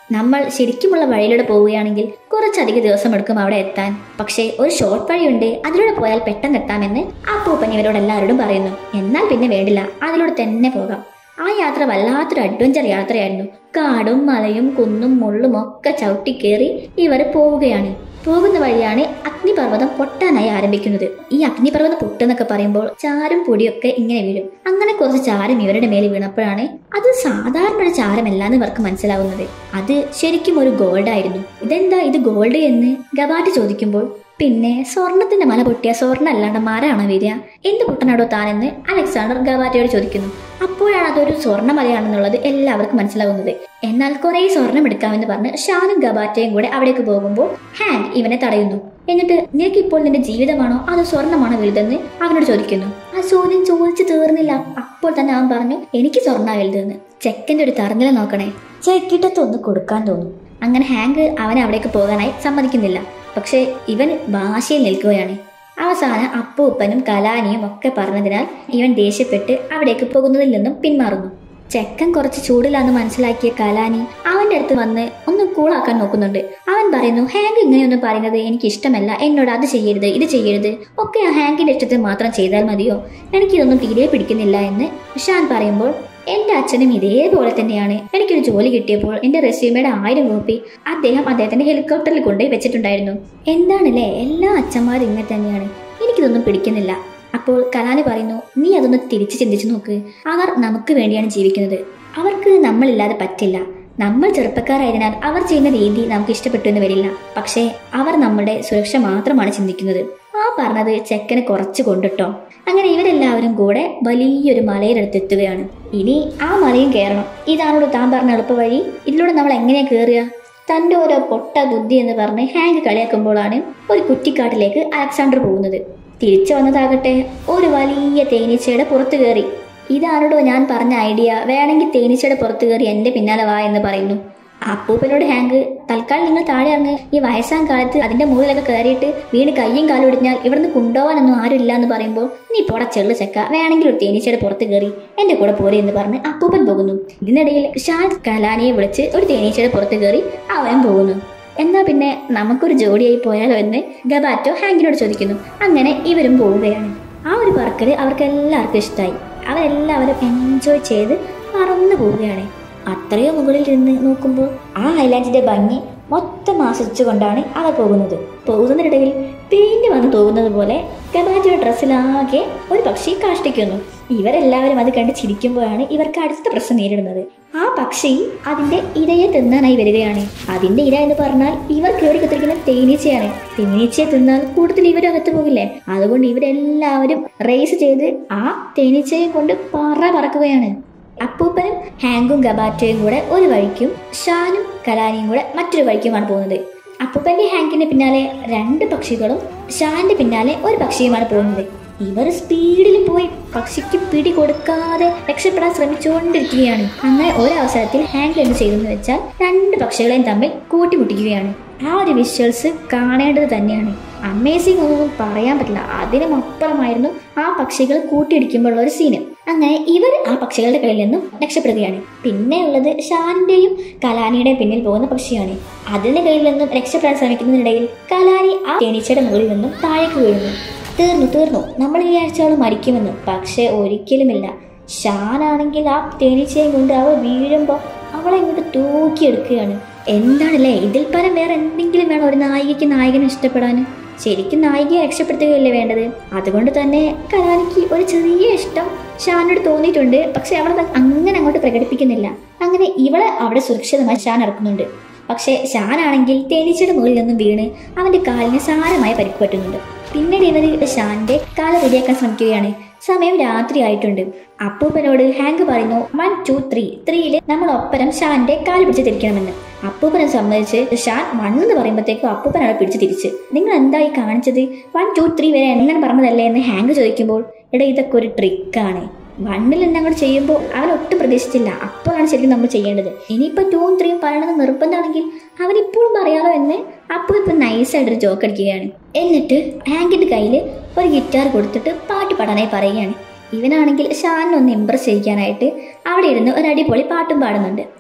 നമ്മൾ ശരിക്കുമുള്ള വഴിയിലൂടെ പോവുകയാണെങ്കിൽ കുറച്ചധികം ദിവസം എടുക്കും അവിടെ എത്താൻ പക്ഷേ ഒരു ഷോർട്ട് വഴിയുണ്ട് അതിലൂടെ പോയാൽ പെട്ടെന്ന് എത്താമെന്ന് അപ്പൂപ്പൻ ഇവരോട് എല്ലാവരോടും പറയുന്നു എന്നാൽ പിന്നെ വേണ്ടില്ല അതിലൂടെ തന്നെ പോകാം ആ യാത്ര വല്ലാത്തൊരു അഡ്വഞ്ചർ യാത്രയായിരുന്നു കാടും മലയും കുന്നും മുള്ളും ഒക്കെ ചവിട്ടി കയറി ഇവർ പോവുകയാണ് പോകുന്ന വഴിയാണ് അഗ്നിപർവ്വതം പൊട്ടാനായി ആരംഭിക്കുന്നത് ഈ അഗ്നിപർവ്വതം പൊട്ടെന്നൊക്കെ പറയുമ്പോൾ ചാരും പൊടിയൊക്കെ ഇങ്ങനെ വീഴും അങ്ങനെ കുറച്ച് ചാരം ഇവരുടെ മേലെ വീണപ്പോഴാണ് അത് സാധാരണ ഒരു ചാരമല്ല എന്ന് ഇവർക്ക് മനസ്സിലാവുന്നത് അത് ശരിക്കും ഒരു ഗോൾഡ് ആയിരുന്നു ഇതെന്താ ഇത് ഗോൾഡ് എന്ന് ഗവാറ്റ് ചോദിക്കുമ്പോൾ പിന്നെ സ്വർണത്തിന്റെ മല പൊട്ടിയ സ്വർണ്ണ അല്ലാണ്ട് മരമാണോ വരിക എന്ത് പൊട്ടനാടോ താനെന്ന് അലക്സാണ്ടർ ഗവാറ്റയോട് ചോദിക്കുന്നു അപ്പോഴാണ് അതൊരു സ്വർണ്ണമലയാണെന്നുള്ളത് എല്ലാവർക്കും മനസ്സിലാവുന്നത് എന്നാൽ കുറെ സ്വർണം എടുക്കാമെന്ന് പറഞ്ഞ് ഷാനും ഗബാറ്റയും കൂടെ അവിടേക്ക് പോകുമ്പോൾ ഹാങ് ഇവനെ തടയുന്നു എന്നിട്ട് നിനക്ക് ഇപ്പോൾ നിന്റെ ജീവിതമാണോ അതോ സ്വർണ്ണമാണോ വലുതെന്ന് അവനോട് ചോദിക്കുന്നു ആ ചോദ്യം ചോദിച്ചു തീർന്നില്ല അപ്പോൾ തന്നെ അവൻ പറഞ്ഞു എനിക്ക് സ്വർണ്ണ വലുതെന്ന് ചെക്കൻ്റെ ഒരു തറഞ്ഞില നോക്കണേ ചെക്കിട്ടത്തൊന്ന് കൊടുക്കാൻ തോന്നും അങ്ങനെ ഹാങ്ക് അവനെ അവിടേക്ക് പോകാനായി സമ്മതിക്കുന്നില്ല പക്ഷേ ഇവൻ ഭാഷയിൽ നിൽക്കുകയാണ് അവസാനം അപ്പൂപ്പനും കലാനിയും ഒക്കെ പറഞ്ഞതിനാൽ ഇവൻ ദേഷ്യപ്പെട്ട് അവിടേക്ക് പോകുന്നതിൽ നിന്നും പിന്മാറുന്നു ചെക്കൻ കുറച്ച് ചൂടിലാന്ന് മനസ്സിലാക്കിയ കലാനി അവന്റെ അടുത്ത് വന്ന് ഒന്ന് കൂളാക്കാൻ നോക്കുന്നുണ്ട് അവൻ പറയുന്നു ഹാങ്ക് ഇങ്ങനെയൊന്നും പറയുന്നത് എനിക്ക് ഇഷ്ടമല്ല എന്നോട് അത് ചെയ്യരുത് ഇത് ചെയ്യരുത് ഒക്കെ ആ ഹാങ്കിന്റെ ഇഷ്ടത്തിൽ മാത്രം ചെയ്താൽ മതിയോ എനിക്കിതൊന്നും തീരെ പിടിക്കുന്നില്ല എന്ന് ഷാൻ പറയുമ്പോൾ എന്റെ അച്ഛനും ഇതേപോലെ തന്നെയാണ് എനിക്കൊരു ജോലി കിട്ടിയപ്പോൾ എന്റെ റെസ്യൂമയുടെ ആയിരം കോപ്പി അദ്ദേഹം അദ്ദേഹത്തിന്റെ ഹെലികോപ്റ്ററിൽ കൊണ്ടുപോയി വെച്ചിട്ടുണ്ടായിരുന്നു എന്താണല്ലേ എല്ലാ അച്ഛന്മാരും ഇങ്ങനെ തന്നെയാണ് എനിക്കിതൊന്നും പിടിക്കുന്നില്ല അപ്പോൾ കലാനി പറയുന്നു നീ അതൊന്ന് തിരിച്ച് ചിന്തിച്ചു നോക്ക് അവർ നമുക്ക് വേണ്ടിയാണ് ജീവിക്കുന്നത് അവർക്ക് നമ്മളില്ലാതെ പറ്റില്ല നമ്മൾ ചെറുപ്പക്കാരായതിനാൽ അവർ ചെയ്യുന്ന രീതി നമുക്ക് ഇഷ്ടപ്പെട്ടു എന്ന് വരില്ല പക്ഷേ അവർ നമ്മുടെ സുരക്ഷ മാത്രമാണ് ചിന്തിക്കുന്നത് ആ പറഞ്ഞത് ചെക്കനെ കുറച്ച് കൊണ്ടിട്ടോ അങ്ങനെ ഇവരെല്ലാവരും കൂടെ വലിയൊരു മലയിലെടുത്ത് എത്തുകയാണ് ഇനി ആ മലയും കയറണം ഇതാണല്ലോ താൻ പറഞ്ഞ എളുപ്പ വഴി ഇതിലൂടെ നമ്മൾ എങ്ങനെയാ കയറുക തൻ്റെ ഓരോ പൊട്ട ബുദ്ധി എന്ന് പറഞ്ഞ് ഹാങ്ക് കളിയാക്കുമ്പോഴാണ് ഒരു കുറ്റിക്കാട്ടിലേക്ക് അലക്സാണ്ടർ പോകുന്നത് തിരിച്ചു വന്നതാകട്ടെ ഒരു വലിയ തേനീച്ചയുടെ പുറത്തു കയറി ഇതാണല്ലോ ഞാൻ പറഞ്ഞ ഐഡിയ വേണമെങ്കിൽ തേനീച്ചയുടെ പുറത്തു കയറി എൻ്റെ പിന്നാലെ വാ എന്ന് പറയുന്നു അപ്പൂപ്പനോട് ഹാങ്ക് തൽക്കാലം നിങ്ങൾ താഴെ ഇറങ്ങ് ഈ വയസ്സാം കാലത്ത് അതിന്റെ മുകളിലൊക്കെ കയറിയിട്ട് വീണ് കയ്യും കാലും ഒടിഞ്ഞാൽ ഇവിടുന്ന് കൊണ്ടുപോകാനൊന്നും ആരുമില്ല എന്ന് പറയുമ്പോൾ നീ പോട ചെള്ളു ചെക്ക വേണമെങ്കിൽ ഒരു തേനീച്ചയുടെ പുറത്ത് കയറി എന്റെ കൂടെ പോരെ എന്ന് പറഞ്ഞ് അപ്പൂപ്പൻ പോകുന്നു ഇതിനിടയിൽ ഷാൻ കലാനിയെ വിളിച്ച് ഒരു തേനീച്ചയുടെ പുറത്ത് കയറി അവനും പോകുന്നു എന്നാ പിന്നെ നമുക്കൊരു ജോഡിയായി പോയാലോ എന്ന് ഗബാറ്റോ ഹാങ്കിനോട് ചോദിക്കുന്നു അങ്ങനെ ഇവരും പോവുകയാണ് ആ ഒരു പറക്കല് അവർക്ക് എല്ലാവർക്കും ഇഷ്ടമായി അവരെല്ലാവരും എൻജോയ് ചെയ്ത് പറന്നു പോവുകയാണ് അത്രയോ മുകളിൽ നിന്ന് നോക്കുമ്പോൾ ആ ഐലാൻഡിന്റെ ഭംഗി മൊത്തം ആസ്വദിച്ചുകൊണ്ടാണ് അവർ പോകുന്നത് പോകുന്നതിനിടയിൽ പെയിന്റ് വന്ന് തോന്നുന്നത് പോലെ ഗബാറ്റയുടെ ഡ്രസ്സിലാകെ ഒരു പക്ഷി കാഷ്ടിക്കുന്നു ഇവരെല്ലാവരും അത് കണ്ട് ചിരിക്കുമ്പോഴാണ് ഇവർക്ക് അടുത്ത പ്രശ്നം നേരിടുന്നത് ആ പക്ഷി അതിന്റെ ഇരയെ തിന്നാനായി വരികയാണ് അതിന്റെ ഇര എന്ന് പറഞ്ഞാൽ ഇവർ കയറി കുത്തിരിക്കുന്ന തേനീച്ചയാണ് തേനീച്ചയെ തിന്നാൽ കൂടുതൽ ഇവരും അകത്ത് പോകില്ലേ അതുകൊണ്ട് ഇവരെല്ലാവരും റേസ് ചെയ്ത് ആ തേനീച്ചയെ കൊണ്ട് പറ പറക്കുകയാണ് അപ്പൂപ്പനും ഹാങ്കും ഗബാറ്റയും കൂടെ ഒരു വഴിക്കും ഷാനും കലാനിയും കൂടെ മറ്റൊരു വഴിക്കുമാണ് പോകുന്നത് അപ്പൂപ്പന്റെ ഹാങ്കിന്റെ പിന്നാലെ രണ്ട് പക്ഷികളും ഷാന്റെ പിന്നാലെ ഒരു പക്ഷിയുമാണ് പോകുന്നത് ഇവർ സ്പീഡിൽ പോയി പക്ഷിക്ക് പിടി കൊടുക്കാതെ രക്ഷപ്പെടാൻ ശ്രമിച്ചുകൊണ്ടിരിക്കുകയാണ് അങ്ങനെ ഒരവസരത്തിൽ ഹാങ്ക് എന്ത് ചെയ്തെന്ന് വെച്ചാൽ രണ്ട് പക്ഷികളെയും തമ്മിൽ കൂട്ടിമുട്ടിക്കുകയാണ് ആ ഒരു വിഷ്വൽസ് കാണേണ്ടത് തന്നെയാണ് അമേസിംഗ് ഒന്നും പറയാൻ പറ്റില്ല അതിനും അപ്പുറമായിരുന്നു ആ പക്ഷികൾ കൂട്ടിയിടിക്കുമ്പോഴുള്ള ഒരു സീന് അങ്ങനെ ഇവർ ആ പക്ഷികളുടെ കയ്യിൽ നിന്നും രക്ഷപ്പെടുകയാണ് പിന്നെ ഉള്ളത് ഷാനിന്റെയും കലാനിയുടെയും പിന്നിൽ പോകുന്ന പക്ഷിയാണ് അതിന്റെ കയ്യിൽ നിന്നും രക്ഷപ്പെടാൻ ശ്രമിക്കുന്നതിനിടയിൽ കലാനി ആ തേനീച്ചയുടെ മുകളിൽ നിന്നും താഴേക്ക് വീഴുന്നു തീർന്നു തീർന്നു നമ്മൾ ഈ ആഴ്ചയോളം മരിക്കുമെന്ന് പക്ഷെ ഒരിക്കലുമില്ല ഷാനാണെങ്കിൽ ആ തേനീച്ചയും കൊണ്ട് അവൾ വീഴുമ്പോൾ അവളെ ഇങ്ങോട്ട് തൂക്കിയെടുക്കുകയാണ് എന്താണല്ലേ ഇതിൽ പരം വേറെ എന്തെങ്കിലും വേണം ഒരു നായികയ്ക്ക് നായകനെ ഇഷ്ടപ്പെടാൻ ശരിക്കും നായികയെ രക്ഷപ്പെടുത്തുകയല്ലേ വേണ്ടത് അതുകൊണ്ട് തന്നെ കലാനിക്ക് ഒരു ചെറിയ ഇഷ്ടം ഷാനോട് തോന്നിയിട്ടുണ്ട് പക്ഷെ അവൾ അത് അങ്ങനെ അങ്ങോട്ട് പ്രകടിപ്പിക്കുന്നില്ല അങ്ങനെ ഇവളെ അവിടെ സുരക്ഷിതമായി ഷാൻ ഇറക്കുന്നുണ്ട് പക്ഷേ ഷാനാണെങ്കിൽ തേനീച്ചയുടെ മുകളിൽ നിന്നും വീണ് അവന്റെ കാലിന് സാരമായ പരിക്ക് പറ്റുന്നുണ്ട് പിന്നീട് ഇവർ ഷാന്റെ കാല് റെഡിയാക്കാൻ ശ്രമിക്കുകയാണ് സമയം രാത്രി ആയിട്ടുണ്ട് അപ്പൂപ്പനോട് ഹാങ്ക് പറയുന്നു വൺ ടു ത്രീ ത്രീയില് നമ്മൾ ഒപ്പരം ഷാന്റെ കാല് പിടിച്ച് തിരിക്കണമെന്ന് അപ്പൂപ്പനെ സംബന്ധിച്ച് ഷാൻ വൺ എന്ന് പറയുമ്പോഴത്തേക്കും അപ്പൂപ്പനാണ് പിടിച്ച് തിരിച്ച് നിങ്ങൾ എന്തായി കാണിച്ചത് വൺ ടു ത്രീ വരെ എങ്ങനെ പറഞ്ഞതല്ലേ എന്ന് ഹാങ്ക് ചോദിക്കുമ്പോൾ എടാ ഇതൊക്കെ ഒരു ട്രിക്കാണ് വണ്ണിൽ എന്നെ അങ്ങോട്ട് ചെയ്യുമ്പോൾ അവൻ ഒട്ടും പ്രതീക്ഷിച്ചില്ല അപ്പോഴാണ് ശരിക്കും നമ്മൾ ചെയ്യേണ്ടത് ഇനിയിപ്പോൾ ടൂവും ത്രീയും പറയണത് നിർബന്ധമാണെങ്കിൽ അവനിപ്പോഴും പറയാലോ എന്ന് അപ്പോൾ ഇപ്പം നൈസായിട്ടൊരു ജോക്ക് അടിക്കുകയാണ് എന്നിട്ട് ഹാങ്കിന്റെ കയ്യിൽ ഒരു ഗിറ്റാർ കൊടുത്തിട്ട് പാട്ട് പാടാനായി പറയുകയാണ് ഇവനാണെങ്കിൽ ഷാനിനെ ഒന്ന് ഇമ്പ്രസ് ചെയ്യിക്കാനായിട്ട് അവിടെ ഇരുന്ന് ഒരു അടിപൊളി പാട്ടും പാടുന്നുണ്ട്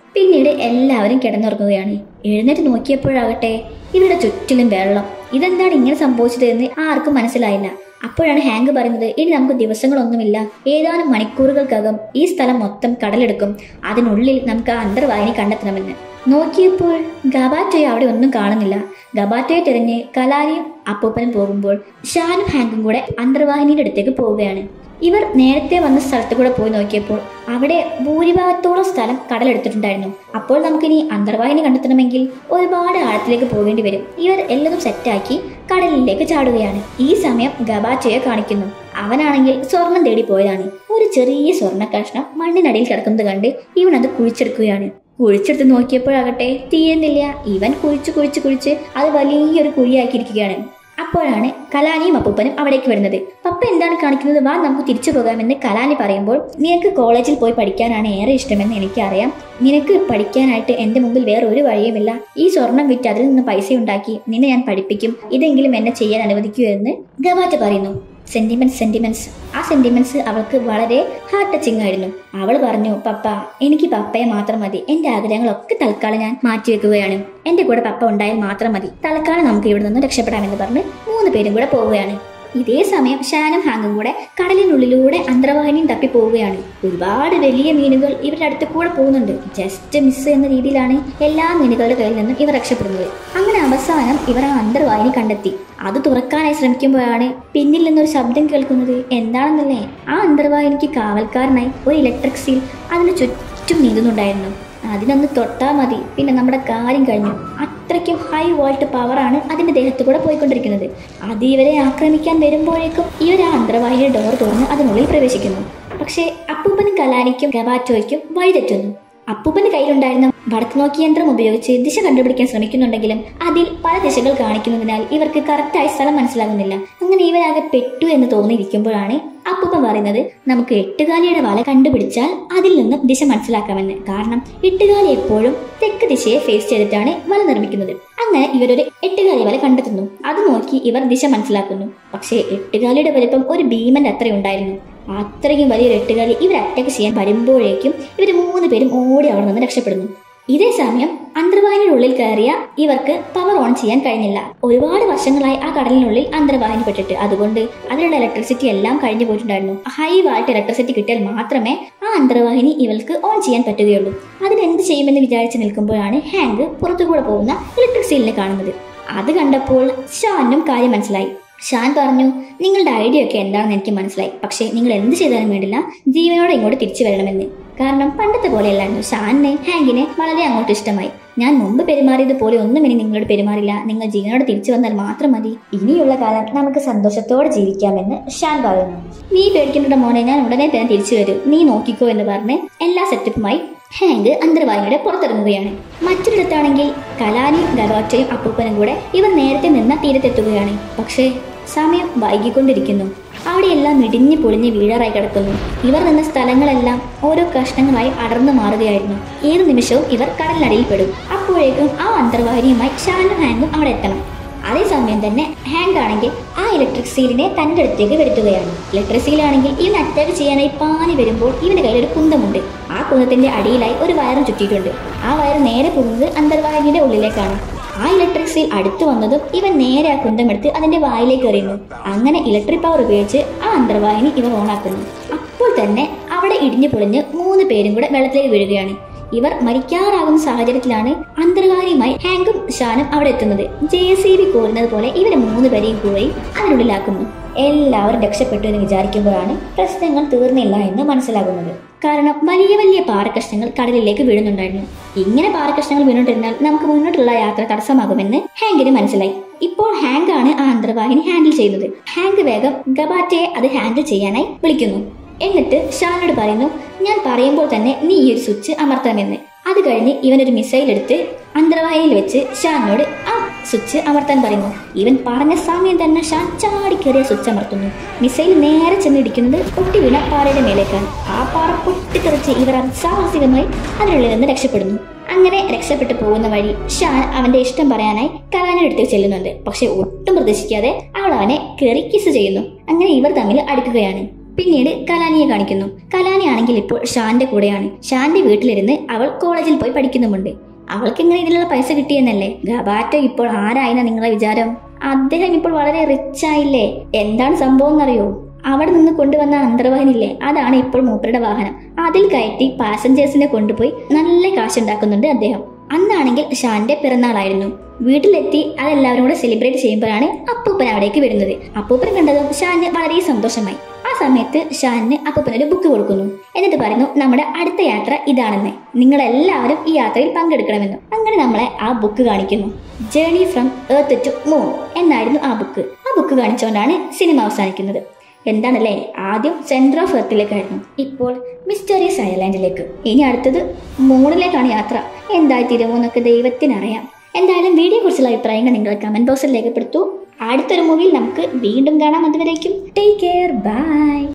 പിന്നീട് എല്ലാവരും കിടന്നുറങ്ങുകയാണ് എഴുന്നേറ്റ് നോക്കിയപ്പോഴാകട്ടെ ഇവരുടെ ചുറ്റിലും വെള്ളം ഇതെന്താണ് ഇങ്ങനെ സംഭവിച്ചത് എന്ന് ആർക്കും മനസ്സിലായില്ല അപ്പോഴാണ് ഹാങ്ക് പറയുന്നത് ഇനി നമുക്ക് ദിവസങ്ങളൊന്നുമില്ല ഏതാനും മണിക്കൂറുകൾക്കകം ഈ സ്ഥലം മൊത്തം കടലെടുക്കും അതിനുള്ളിൽ നമുക്ക് ആ അന്തർവാഹിനി കണ്ടെത്തണമെന്ന് നോക്കിയപ്പോൾ ഗബാറ്റയെ അവിടെ ഒന്നും കാണുന്നില്ല ഗബാറ്റയെ തിരഞ്ഞ് കലാരിയും അപ്പൂപ്പനും പോകുമ്പോൾ ഷാനും ഹാങ്കും കൂടെ അന്തർവാഹിനിയുടെ അടുത്തേക്ക് പോവുകയാണ് ഇവർ നേരത്തെ വന്ന സ്ഥലത്ത് കൂടെ പോയി നോക്കിയപ്പോൾ അവിടെ ഭൂരിഭാഗത്തോളം സ്ഥലം കടലെടുത്തിട്ടുണ്ടായിരുന്നു അപ്പോൾ നമുക്കിനി അന്തർവാഹിനി കണ്ടെത്തണമെങ്കിൽ ഒരുപാട് ആഴത്തിലേക്ക് പോകേണ്ടി വരും ഇവർ എല്ലതും സെറ്റാക്കി കടലിലേക്ക് ചാടുകയാണ് ഈ സമയം ഗബാച്ചയെ കാണിക്കുന്നു അവനാണെങ്കിൽ സ്വർണം തേടി പോയതാണ് ഒരു ചെറിയ സ്വർണ്ണ കഷ്ണം മണ്ണിനടിയിൽ കിടക്കുന്നത് കണ്ട് ഇവൻ അത് കുഴിച്ചെടുക്കുകയാണ് കുഴിച്ചെടുത്ത് നോക്കിയപ്പോഴാകട്ടെ തീരുന്നില്ല ഇവൻ കുഴിച്ച് കുഴിച്ച് കുഴിച്ച് അത് വലിയൊരു കുഴിയാക്കിയിരിക്കുകയാണ് അപ്പോഴാണ് കലാനിയും അപ്പൂപ്പനും അവിടേക്ക് വരുന്നത് പപ്പ എന്താണ് കാണിക്കുന്നത് വാ നമുക്ക് തിരിച്ചു പോകാമെന്ന് കലാനി പറയുമ്പോൾ നിനക്ക് കോളേജിൽ പോയി പഠിക്കാനാണ് ഏറെ ഇഷ്ടമെന്ന് എനിക്കറിയാം നിനക്ക് പഠിക്കാനായിട്ട് എന്റെ മുമ്പിൽ വേറെ ഒരു വഴിയുമില്ല ഈ സ്വർണം വിറ്റ് അതിൽ നിന്ന് പൈസ ഉണ്ടാക്കി നിന്നെ ഞാൻ പഠിപ്പിക്കും ഇതെങ്കിലും എന്നെ ചെയ്യാൻ അനുവദിക്കൂ എന്ന് ഗവാറ്റ പറയുന്നു സെന്റിമെന്റ്സ് സെന്റിമെന്റ്സ് ആ സെന്റിമെന്റ്സ് അവൾക്ക് വളരെ ഹാർട്ട് ടച്ചിങ് ആയിരുന്നു അവൾ പറഞ്ഞു പപ്പ എനിക്ക് പപ്പയെ മാത്രം മതി എന്റെ ആഗ്രഹങ്ങളൊക്കെ തൽക്കാലം ഞാൻ മാറ്റിവെക്കുകയാണ് എന്റെ കൂടെ പപ്പ ഉണ്ടായാൽ മാത്രം മതി തൽക്കാലം നമുക്ക് ഇവിടെ നിന്ന് രക്ഷപ്പെടാമെന്ന് പറഞ്ഞ് മൂന്ന് പേരും കൂടെ പോവുകയാണ് ഇതേ സമയം ഷാനും ഹാങ്ങും കൂടെ കടലിനുള്ളിലൂടെ അന്തർവാഹിനിയും തപ്പി പോവുകയാണ് ഒരുപാട് വലിയ മീനുകൾ ഇവരുടെ അടുത്ത് കൂടെ പോകുന്നുണ്ട് ജസ്റ്റ് മിസ് എന്ന രീതിയിലാണ് എല്ലാ മീനുകളുടെ കയ്യിൽ നിന്നും ഇവർ രക്ഷപ്പെടുന്നത് അങ്ങനെ അവസാനം ഇവർ ആ അന്തർവാഹിനി കണ്ടെത്തി അത് തുറക്കാനായി ശ്രമിക്കുമ്പോഴാണ് പിന്നിൽ നിന്നൊരു ശബ്ദം കേൾക്കുന്നത് എന്താണെന്നല്ലേ ആ അന്തർവാഹിനിക്ക് കാവൽക്കാരനായി ഒരു ഇലക്ട്രിക് സീൽ അതിന് ചുറ്റും നീന്തുന്നുണ്ടായിരുന്നു അതിനൊന്ന് തൊട്ടാ മതി പിന്നെ നമ്മുടെ കാര്യം കഴിഞ്ഞു അത്രയ്ക്കും ഹൈ വോൾട്ട് പവറാണ് അതിന്റെ ദേഹത്ത് കൂടെ പോയിക്കൊണ്ടിരിക്കുന്നത് അത് ഇവരെ ആക്രമിക്കാൻ വരുമ്പോഴേക്കും ഇവർ ആ അന്തർവാഹിനിയുടെ ഡോർ തുറന്ന് അതിനുള്ളിൽ പ്രവേശിക്കുന്നു പക്ഷേ അപ്പൂപ്പനും കലാനിക്കും ഗവാറ്റോയ്ക്കും വഴിതെറ്റുന്നു അപ്പൂപ്പന്റെ കയ്യിലുണ്ടായിരുന്ന വടക്ക് നോക്കി യന്ത്രം ഉപയോഗിച്ച് ദിശ കണ്ടുപിടിക്കാൻ ശ്രമിക്കുന്നുണ്ടെങ്കിലും അതിൽ പല ദിശകൾ കാണിക്കുന്നതിനാൽ ഇവർക്ക് കറക്റ്റായ സ്ഥലം മനസ്സിലാകുന്നില്ല അങ്ങനെ ഇവരാകെ പെട്ടു എന്ന് തോന്നിയിരിക്കുമ്പോഴാണ് അപ്പൂപ്പൻ പറയുന്നത് നമുക്ക് എട്ടുകാലിയുടെ വല കണ്ടുപിടിച്ചാൽ അതിൽ നിന്നും ദിശ മനസ്സിലാക്കാമെന്ന് കാരണം എട്ടുകാലി എപ്പോഴും തെക്ക് ദിശയെ ഫേസ് ചെയ്തിട്ടാണ് വല നിർമ്മിക്കുന്നത് അങ്ങനെ ഇവരൊരു എട്ടുകാലി വല കണ്ടെത്തുന്നു അത് നോക്കി ഇവർ ദിശ മനസ്സിലാക്കുന്നു പക്ഷേ എട്ടുകാലിയുടെ വലിപ്പം ഒരു ഭീമന്റെ അത്ര ഉണ്ടായിരുന്നു അത്രയും വലിയൊരു എട്ടുകാലി ഇവർ അറ്റാക്ക് ചെയ്യാൻ വരുമ്പോഴേക്കും ഇവർ മൂന്ന് പേരും ഓടി അവിടെ നിന്ന് രക്ഷപ്പെടുന്നു ഇതേ സമയം അന്തർവാഹിനിയുടെ ഉള്ളിൽ കയറിയ ഇവർക്ക് പവർ ഓൺ ചെയ്യാൻ കഴിഞ്ഞില്ല ഒരുപാട് വർഷങ്ങളായി ആ കടലിനുള്ളിൽ അന്തർവാഹിനി പെട്ടിട്ട് അതുകൊണ്ട് അതിലുള്ള ഇലക്ട്രിസിറ്റി എല്ലാം കഴിഞ്ഞു പോയിട്ടുണ്ടായിരുന്നു ഹൈ വാൾട്ട് ഇലക്ട്രിസിറ്റി കിട്ടിയാൽ മാത്രമേ ആ അന്തർവാഹിനി ഇവർക്ക് ഓൺ ചെയ്യാൻ പറ്റുകയുള്ളൂ അതിനെന്ത് ചെയ്യുമെന്ന് വിചാരിച്ച് നിൽക്കുമ്പോഴാണ് ഹാങ്ക് പുറത്തുകൂടെ പോകുന്ന ഇലക്ട്രിക് സീലിനെ കാണുന്നത് അത് കണ്ടപ്പോൾ ഷാനും കാര്യം മനസ്സിലായി ഷാൻ പറഞ്ഞു നിങ്ങളുടെ ഐഡിയ ഒക്കെ എന്താണെന്ന് എനിക്ക് മനസ്സിലായി പക്ഷേ നിങ്ങൾ എന്ത് ചെയ്താലും വേണ്ടില്ല ജീവനോടെ ഇങ്ങോട്ട് തിരിച്ചു വരണമെന്ന് കാരണം പണ്ടത്തെ പോലെയല്ലായിരുന്നു ഷാനിനെ ഹാങ്കിനെ വളരെ അങ്ങോട്ട് ഇഷ്ടമായി ഞാൻ മുമ്പ് പെരുമാറിയത് പോലെ ഒന്നും ഇനി നിങ്ങളോട് പെരുമാറില്ല നിങ്ങൾ ജീവനോട് തിരിച്ചു വന്നാൽ മാത്രം മതി ഇനിയുള്ള കാലം നമുക്ക് സന്തോഷത്തോടെ ജീവിക്കാമെന്ന് ഷാൻ പറയുന്നു നീ പേടിക്കേണ്ട മോനെ ഞാൻ ഉടനെ തന്നെ തിരിച്ചു വരും നീ നോക്കിക്കോ എന്ന് പറഞ്ഞ് എല്ലാ സെറ്റപ്പുമായി ഹാങ്ക് അന്തർവാഹിനിയുടെ പുറത്തിറങ്ങുകയാണ് മറ്റൊരിടത്താണെങ്കിൽ കലാനിയും ഗലോറ്റയും അപ്പൂപ്പനും കൂടെ ഇവർ നേരത്തെ നിന്ന തീരത്തെത്തുകയാണ് പക്ഷേ സമയം വൈകിക്കൊണ്ടിരിക്കുന്നു അവിടെയെല്ലാം ഇടിഞ്ഞു പൊളിഞ്ഞ് വീഴാറായി കിടക്കുന്നു ഇവർ നിന്ന സ്ഥലങ്ങളെല്ലാം ഓരോ കഷ്ണങ്ങളായി അടർന്നു മാറുകയായിരുന്നു ഏത് നിമിഷവും ഇവർ കടലിനടിയിൽ പെടും അപ്പോഴേക്കും ആ അന്തർവാഹിനിയുമായി ഷാനും ഹാങ്കും അവിടെ എത്തണം അതേസമയം തന്നെ ഹാങ്ക് ആണെങ്കിൽ ആ ഇലക്ട്രിക് സീലിനെ തന്റെ അടുത്തേക്ക് വരുത്തുകയാണ് ഇലക്ട്രിക് സീലാണെങ്കിൽ ഇവൻ അറ്റാക്ക് ചെയ്യാനായി പാഞ്ഞു വരുമ്പോൾ ഇവന്റെ കയ്യിൽ ഒരു കുന്തമുണ്ട് ആ കുന്തത്തിന്റെ അടിയിലായി ഒരു വയറും ചുറ്റിയിട്ടുണ്ട് ആ വയർ നേരെ പോകുന്നത് അന്തർവാഹിനിയുടെ ഉള്ളിലേക്കാണ് ആ ഇലക്ട്രിക് സീൽ അടുത്തു വന്നതും ഇവൻ നേരെ ആ കുന്തമെടുത്ത് അതിന്റെ വായിലേക്ക് എറിയുന്നു അങ്ങനെ ഇലക്ട്രിക് പവർ ഉപയോഗിച്ച് ആ അന്തർവാഹിനി ഇവർ ഓണാക്കുന്നു അപ്പോൾ തന്നെ അവിടെ ഇടിഞ്ഞു പൊളിഞ്ഞ് മൂന്ന് പേരും കൂടെ വെള്ളത്തിലേക്ക് വീഴുകയാണ് ഇവർ മരിക്കാറാകുന്ന സാഹചര്യത്തിലാണ് അന്തർവാഹിനിയുമായി ഹാങ്കും ഷാനും അവിടെ എത്തുന്നത് ജെ സി ബി കോരുന്നത് പോലെ ഇവരെ മൂന്ന് പേരെയും പോയി അതിനുള്ളിലാക്കുന്നു എല്ലാവരും രക്ഷപ്പെട്ടു എന്ന് വിചാരിക്കുമ്പോഴാണ് പ്രശ്നങ്ങൾ തീർന്നില്ല എന്ന് മനസ്സിലാകുന്നത് കാരണം വലിയ വലിയ പാറക്കഷ്ണങ്ങൾ കടലിലേക്ക് വീഴുന്നുണ്ടായിരുന്നു ഇങ്ങനെ പാറക്കഷ്ണങ്ങൾ വീണുകൊണ്ടിരുന്നാൽ നമുക്ക് മുന്നോട്ടുള്ള യാത്ര തടസ്സമാകുമെന്ന് ഹാങ്കിന് മനസ്സിലായി ഇപ്പോൾ ഹാങ്ക് ആണ് ആ അന്തർവാഹിനി ഹാൻഡിൽ ചെയ്യുന്നത് ഹാങ്ക് വേഗം ഗബാറ്റയെ അത് ഹാൻഡിൽ ചെയ്യാനായി വിളിക്കുന്നു എന്നിട്ട് ഷാനോട് പറയുന്നു ഞാൻ പറയുമ്പോൾ തന്നെ നീ ഈ ഒരു സ്വിച്ച് അമർത്തണമെന്ന് അത് കഴിഞ്ഞ് ഇവനൊരു മിസൈൽ എടുത്ത് അന്തർവാഹിനിയിൽ വെച്ച് ഷാനോട് ആ സ്വിച്ച് അമർത്താൻ പറയുന്നു ഇവൻ പറഞ്ഞ സമയം തന്നെ ഷാൻ ചാടിക്കേറിയ സ്വിച്ച് അമർത്തുന്നു മിസൈൽ നേരെ ചെന്നിടിക്കുന്നത് പൊട്ടി വീണ പാറയുടെ മേലേക്കാണ് ആ പാറ പൊട്ടിത്തെറിച്ച് ഇവർ സാഹസികമായി അതിനുള്ളിൽ നിന്ന് രക്ഷപ്പെടുന്നു അങ്ങനെ രക്ഷപ്പെട്ടു പോകുന്ന വഴി ഷാൻ അവന്റെ ഇഷ്ടം പറയാനായി കലാനയുടെ അടുത്തേക്ക് ചെല്ലുന്നുണ്ട് പക്ഷെ ഒട്ടും പ്രതീക്ഷിക്കാതെ അവൾ അവനെ കയറി കിസ് ചെയ്യുന്നു അങ്ങനെ ഇവർ തമ്മിൽ അടുക്കുകയാണ് പിന്നീട് കലാനിയെ കാണിക്കുന്നു കലാനി ആണെങ്കിൽ ഇപ്പോൾ ഷാന്റെ കൂടെയാണ് ഷാന്റെ വീട്ടിലിരുന്ന് അവൾ കോളേജിൽ പോയി പഠിക്കുന്നുമുണ്ട് അവൾക്ക് എങ്ങനെ ഇതിലുള്ള പൈസ കിട്ടിയെന്നല്ലേ ഗബാറ്റോ ഇപ്പോൾ ആരായെന്ന നിങ്ങളെ വിചാരം അദ്ദേഹം ഇപ്പോൾ വളരെ റിച്ച് ആയില്ലേ എന്താണ് സംഭവം എന്നറിയോ അവിടെ നിന്ന് കൊണ്ടുവന്ന അന്തർവാഹിനില്ലേ അതാണ് ഇപ്പോൾ മൂപ്പരുടെ വാഹനം അതിൽ കയറ്റി പാസഞ്ചേഴ്സിനെ കൊണ്ടുപോയി നല്ല കാശുണ്ടാക്കുന്നുണ്ട് അദ്ദേഹം അന്നാണെങ്കിൽ ഷാന്റെ പിറന്നാളായിരുന്നു വീട്ടിലെത്തി അതെല്ലാവരും കൂടെ സെലിബ്രേറ്റ് ചെയ്യുമ്പോഴാണ് അപ്പൂപ്പൻ അവിടേക്ക് വരുന്നത് അപ്പൂപ്പൻ കണ്ടതും ഷാന് വളരെ സന്തോഷമായി ആ സമയത്ത് ഷാനിന് അപ്പൂപ്പൻ ഒരു ബുക്ക് കൊടുക്കുന്നു എന്നിട്ട് പറയുന്നു നമ്മുടെ അടുത്ത യാത്ര ഇതാണെന്ന് നിങ്ങൾ എല്ലാവരും ഈ യാത്രയിൽ പങ്കെടുക്കണമെന്ന് അങ്ങനെ നമ്മളെ ആ ബുക്ക് കാണിക്കുന്നു journey from earth to moon എന്നായിരുന്നു ആ ബുക്ക് ആ ബുക്ക് കാണിച്ചുകൊണ്ടാണ് സിനിമ അവസാനിക്കുന്നത് എന്താണല്ലേ ആദ്യം സെന്റർ ഓഫ് എർത്തിലേക്കായിരുന്നു ഇപ്പോൾ മിസ്റ്റീരിയസ് ഐലാൻഡിലേക്ക് ഇനി അടുത്തത് മൂണിലേക്കാണ് യാത്ര എന്തായി തീരുമോ എന്നൊക്കെ ദൈവത്തിനറിയാം എന്തായാലും വീഡിയോ കുറിച്ചുള്ള അഭിപ്രായങ്ങൾ നിങ്ങൾ കമന്റ് ബോക്സിൽ രേഖപ്പെടുത്തൂ അടുത്തൊരു മൂവിയിൽ നമുക്ക് വീണ്ടും കാണാം അതുവരേക്കും ടേക്ക് കെയർ ബൈ